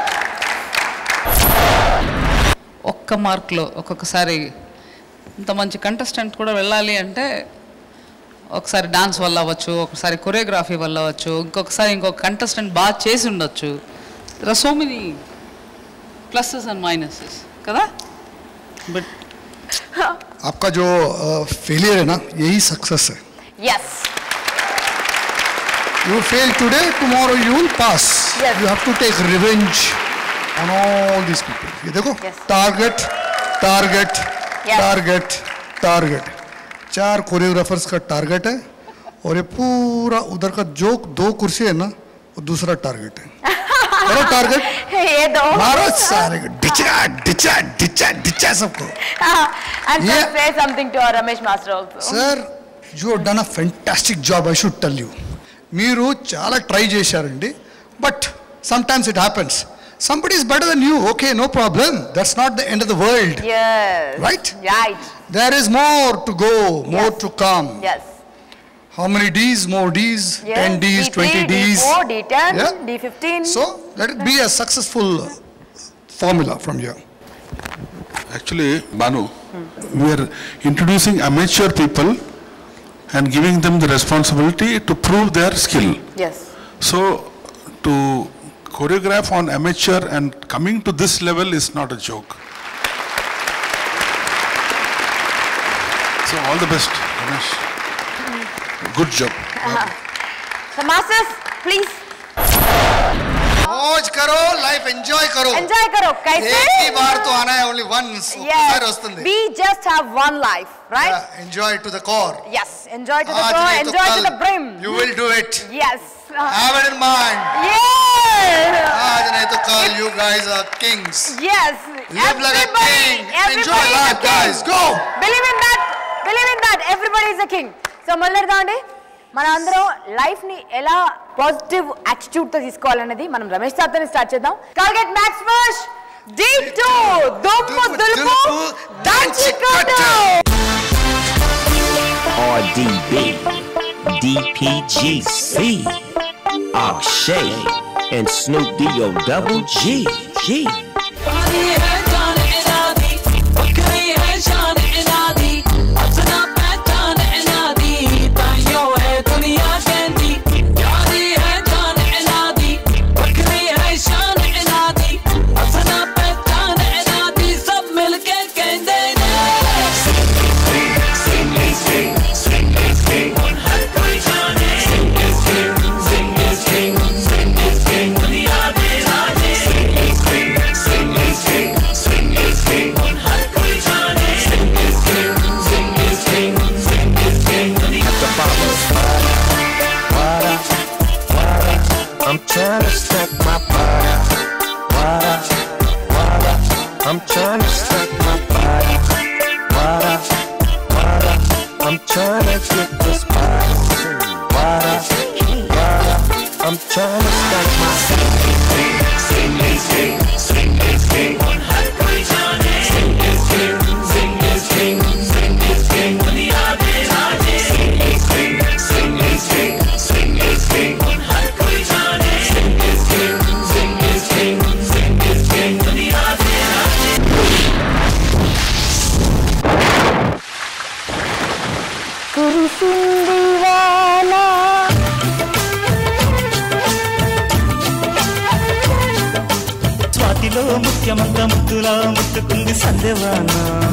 ఒక్క మార్క్లో ఒక్కొక్కసారి ఇంత మంచి కంటెస్టెంట్ కూడా వెళ్ళాలి అంటే ఒకసారి డాన్స్ వల్ల అవ్వచ్చు ఒకసారి కొరియోగ్రఫీ వల్ల అవ్వచ్చు ఇంకొకసారి ఇంకొక కంటెస్టెంట్ బాగా చేసి ఉండొచ్చు there so many pluses and minuses కదా బట్ आपका जो फेलियर है ना यही सक्सेस है Yes. You fail today, tomorrow you will pass. You have to take revenge on all these people. ये देखो टारगेट टारगेट टारगेट टारगेट चार कोरियोग्राफर्स का टारगेट है और ये पूरा उधर का जो दो कुर्सी है ना वो दूसरा टारगेट है करो टारगेट ये दो मारो सारे को, डिचा डिचा डिचा डिचा सबको and Yeah. say something to our Ramesh master also. Sir you done a fantastic job I should tell you మీరు చాలా ట్రై చేశారండి but sometimes it happens somebody is better than you okay no problem that's not the end of the world Yes. Right? Right. There is more to go more to come Yes. How many Ds more Ds Yes. Ten Ds D3, twenty Ds D4, D10, Yeah. D15. So let it be a successful formula from you Actually, Banu, we are introducing amateur people and giving them the responsibility to prove their skill. Yes. So, to choreograph on amateur and coming to this level is not a joke. So, all the best, Ramesh. Good job. So masters, please మోజ్ కరో లైఫ్ ఎంజాయ్ కరో enjoy करो. कैसे? एक ही बार तो आना है ओनली वंस ఒక్కసారి వస్తుంది We just have one life, right? Enjoy to the core Yes. Enjoy to the आज core, नहीं तो enjoy to कल the brim. you will do it Yes. have it in mind Yeah. आज नहीं तो कल you guys are kings Yes. live like a Everybody- king enjoy everybody is a life king. guys go Believe in that. Believe in that. Everybody is a king. So మొదలెడదామండి మన అందరం లైఫ్ ని ఎలా పాజిటివ్ యాటిట్యూడ్ తో తీసుకోవాలనేది మనం రమేష్ సార్తో స్టార్ట్ చేద్దాం target max first D two దుమ్ము దులుపు దంచి కొట్టు RDB, DPGC, Akshay, and Snoop D-O double G. G. I'm trying to stack my body. Water, water. I'm trying to get this body. Water, water. I'm trying to stack my Sing, sing, sing, sing, sing. Sing is king, sing is king, sing is king. Sing is king, sing is king, sing is king. Sing is king, sing is king, sing is king. కురిసింది వాన స్వాతిలో ముఖ్యమంత ముద్దులా ముట్టుకుంది సందేవాన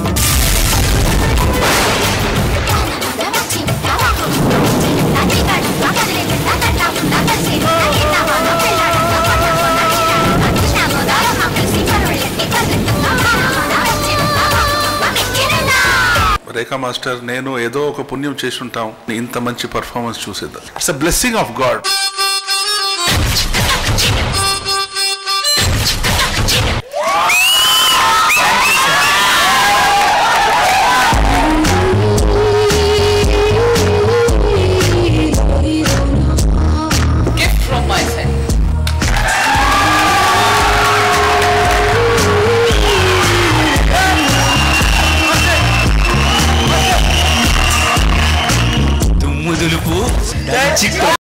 రేఖా మాస్టర్ నేను ఏదో ఒక పుణ్యం చేసి ఉంటాం ఇంత మంచి పర్ఫార్మెన్స్ చూసేద్దాం it's a blessing of God Gift from my side. దుమ్ము దులుపు దంచి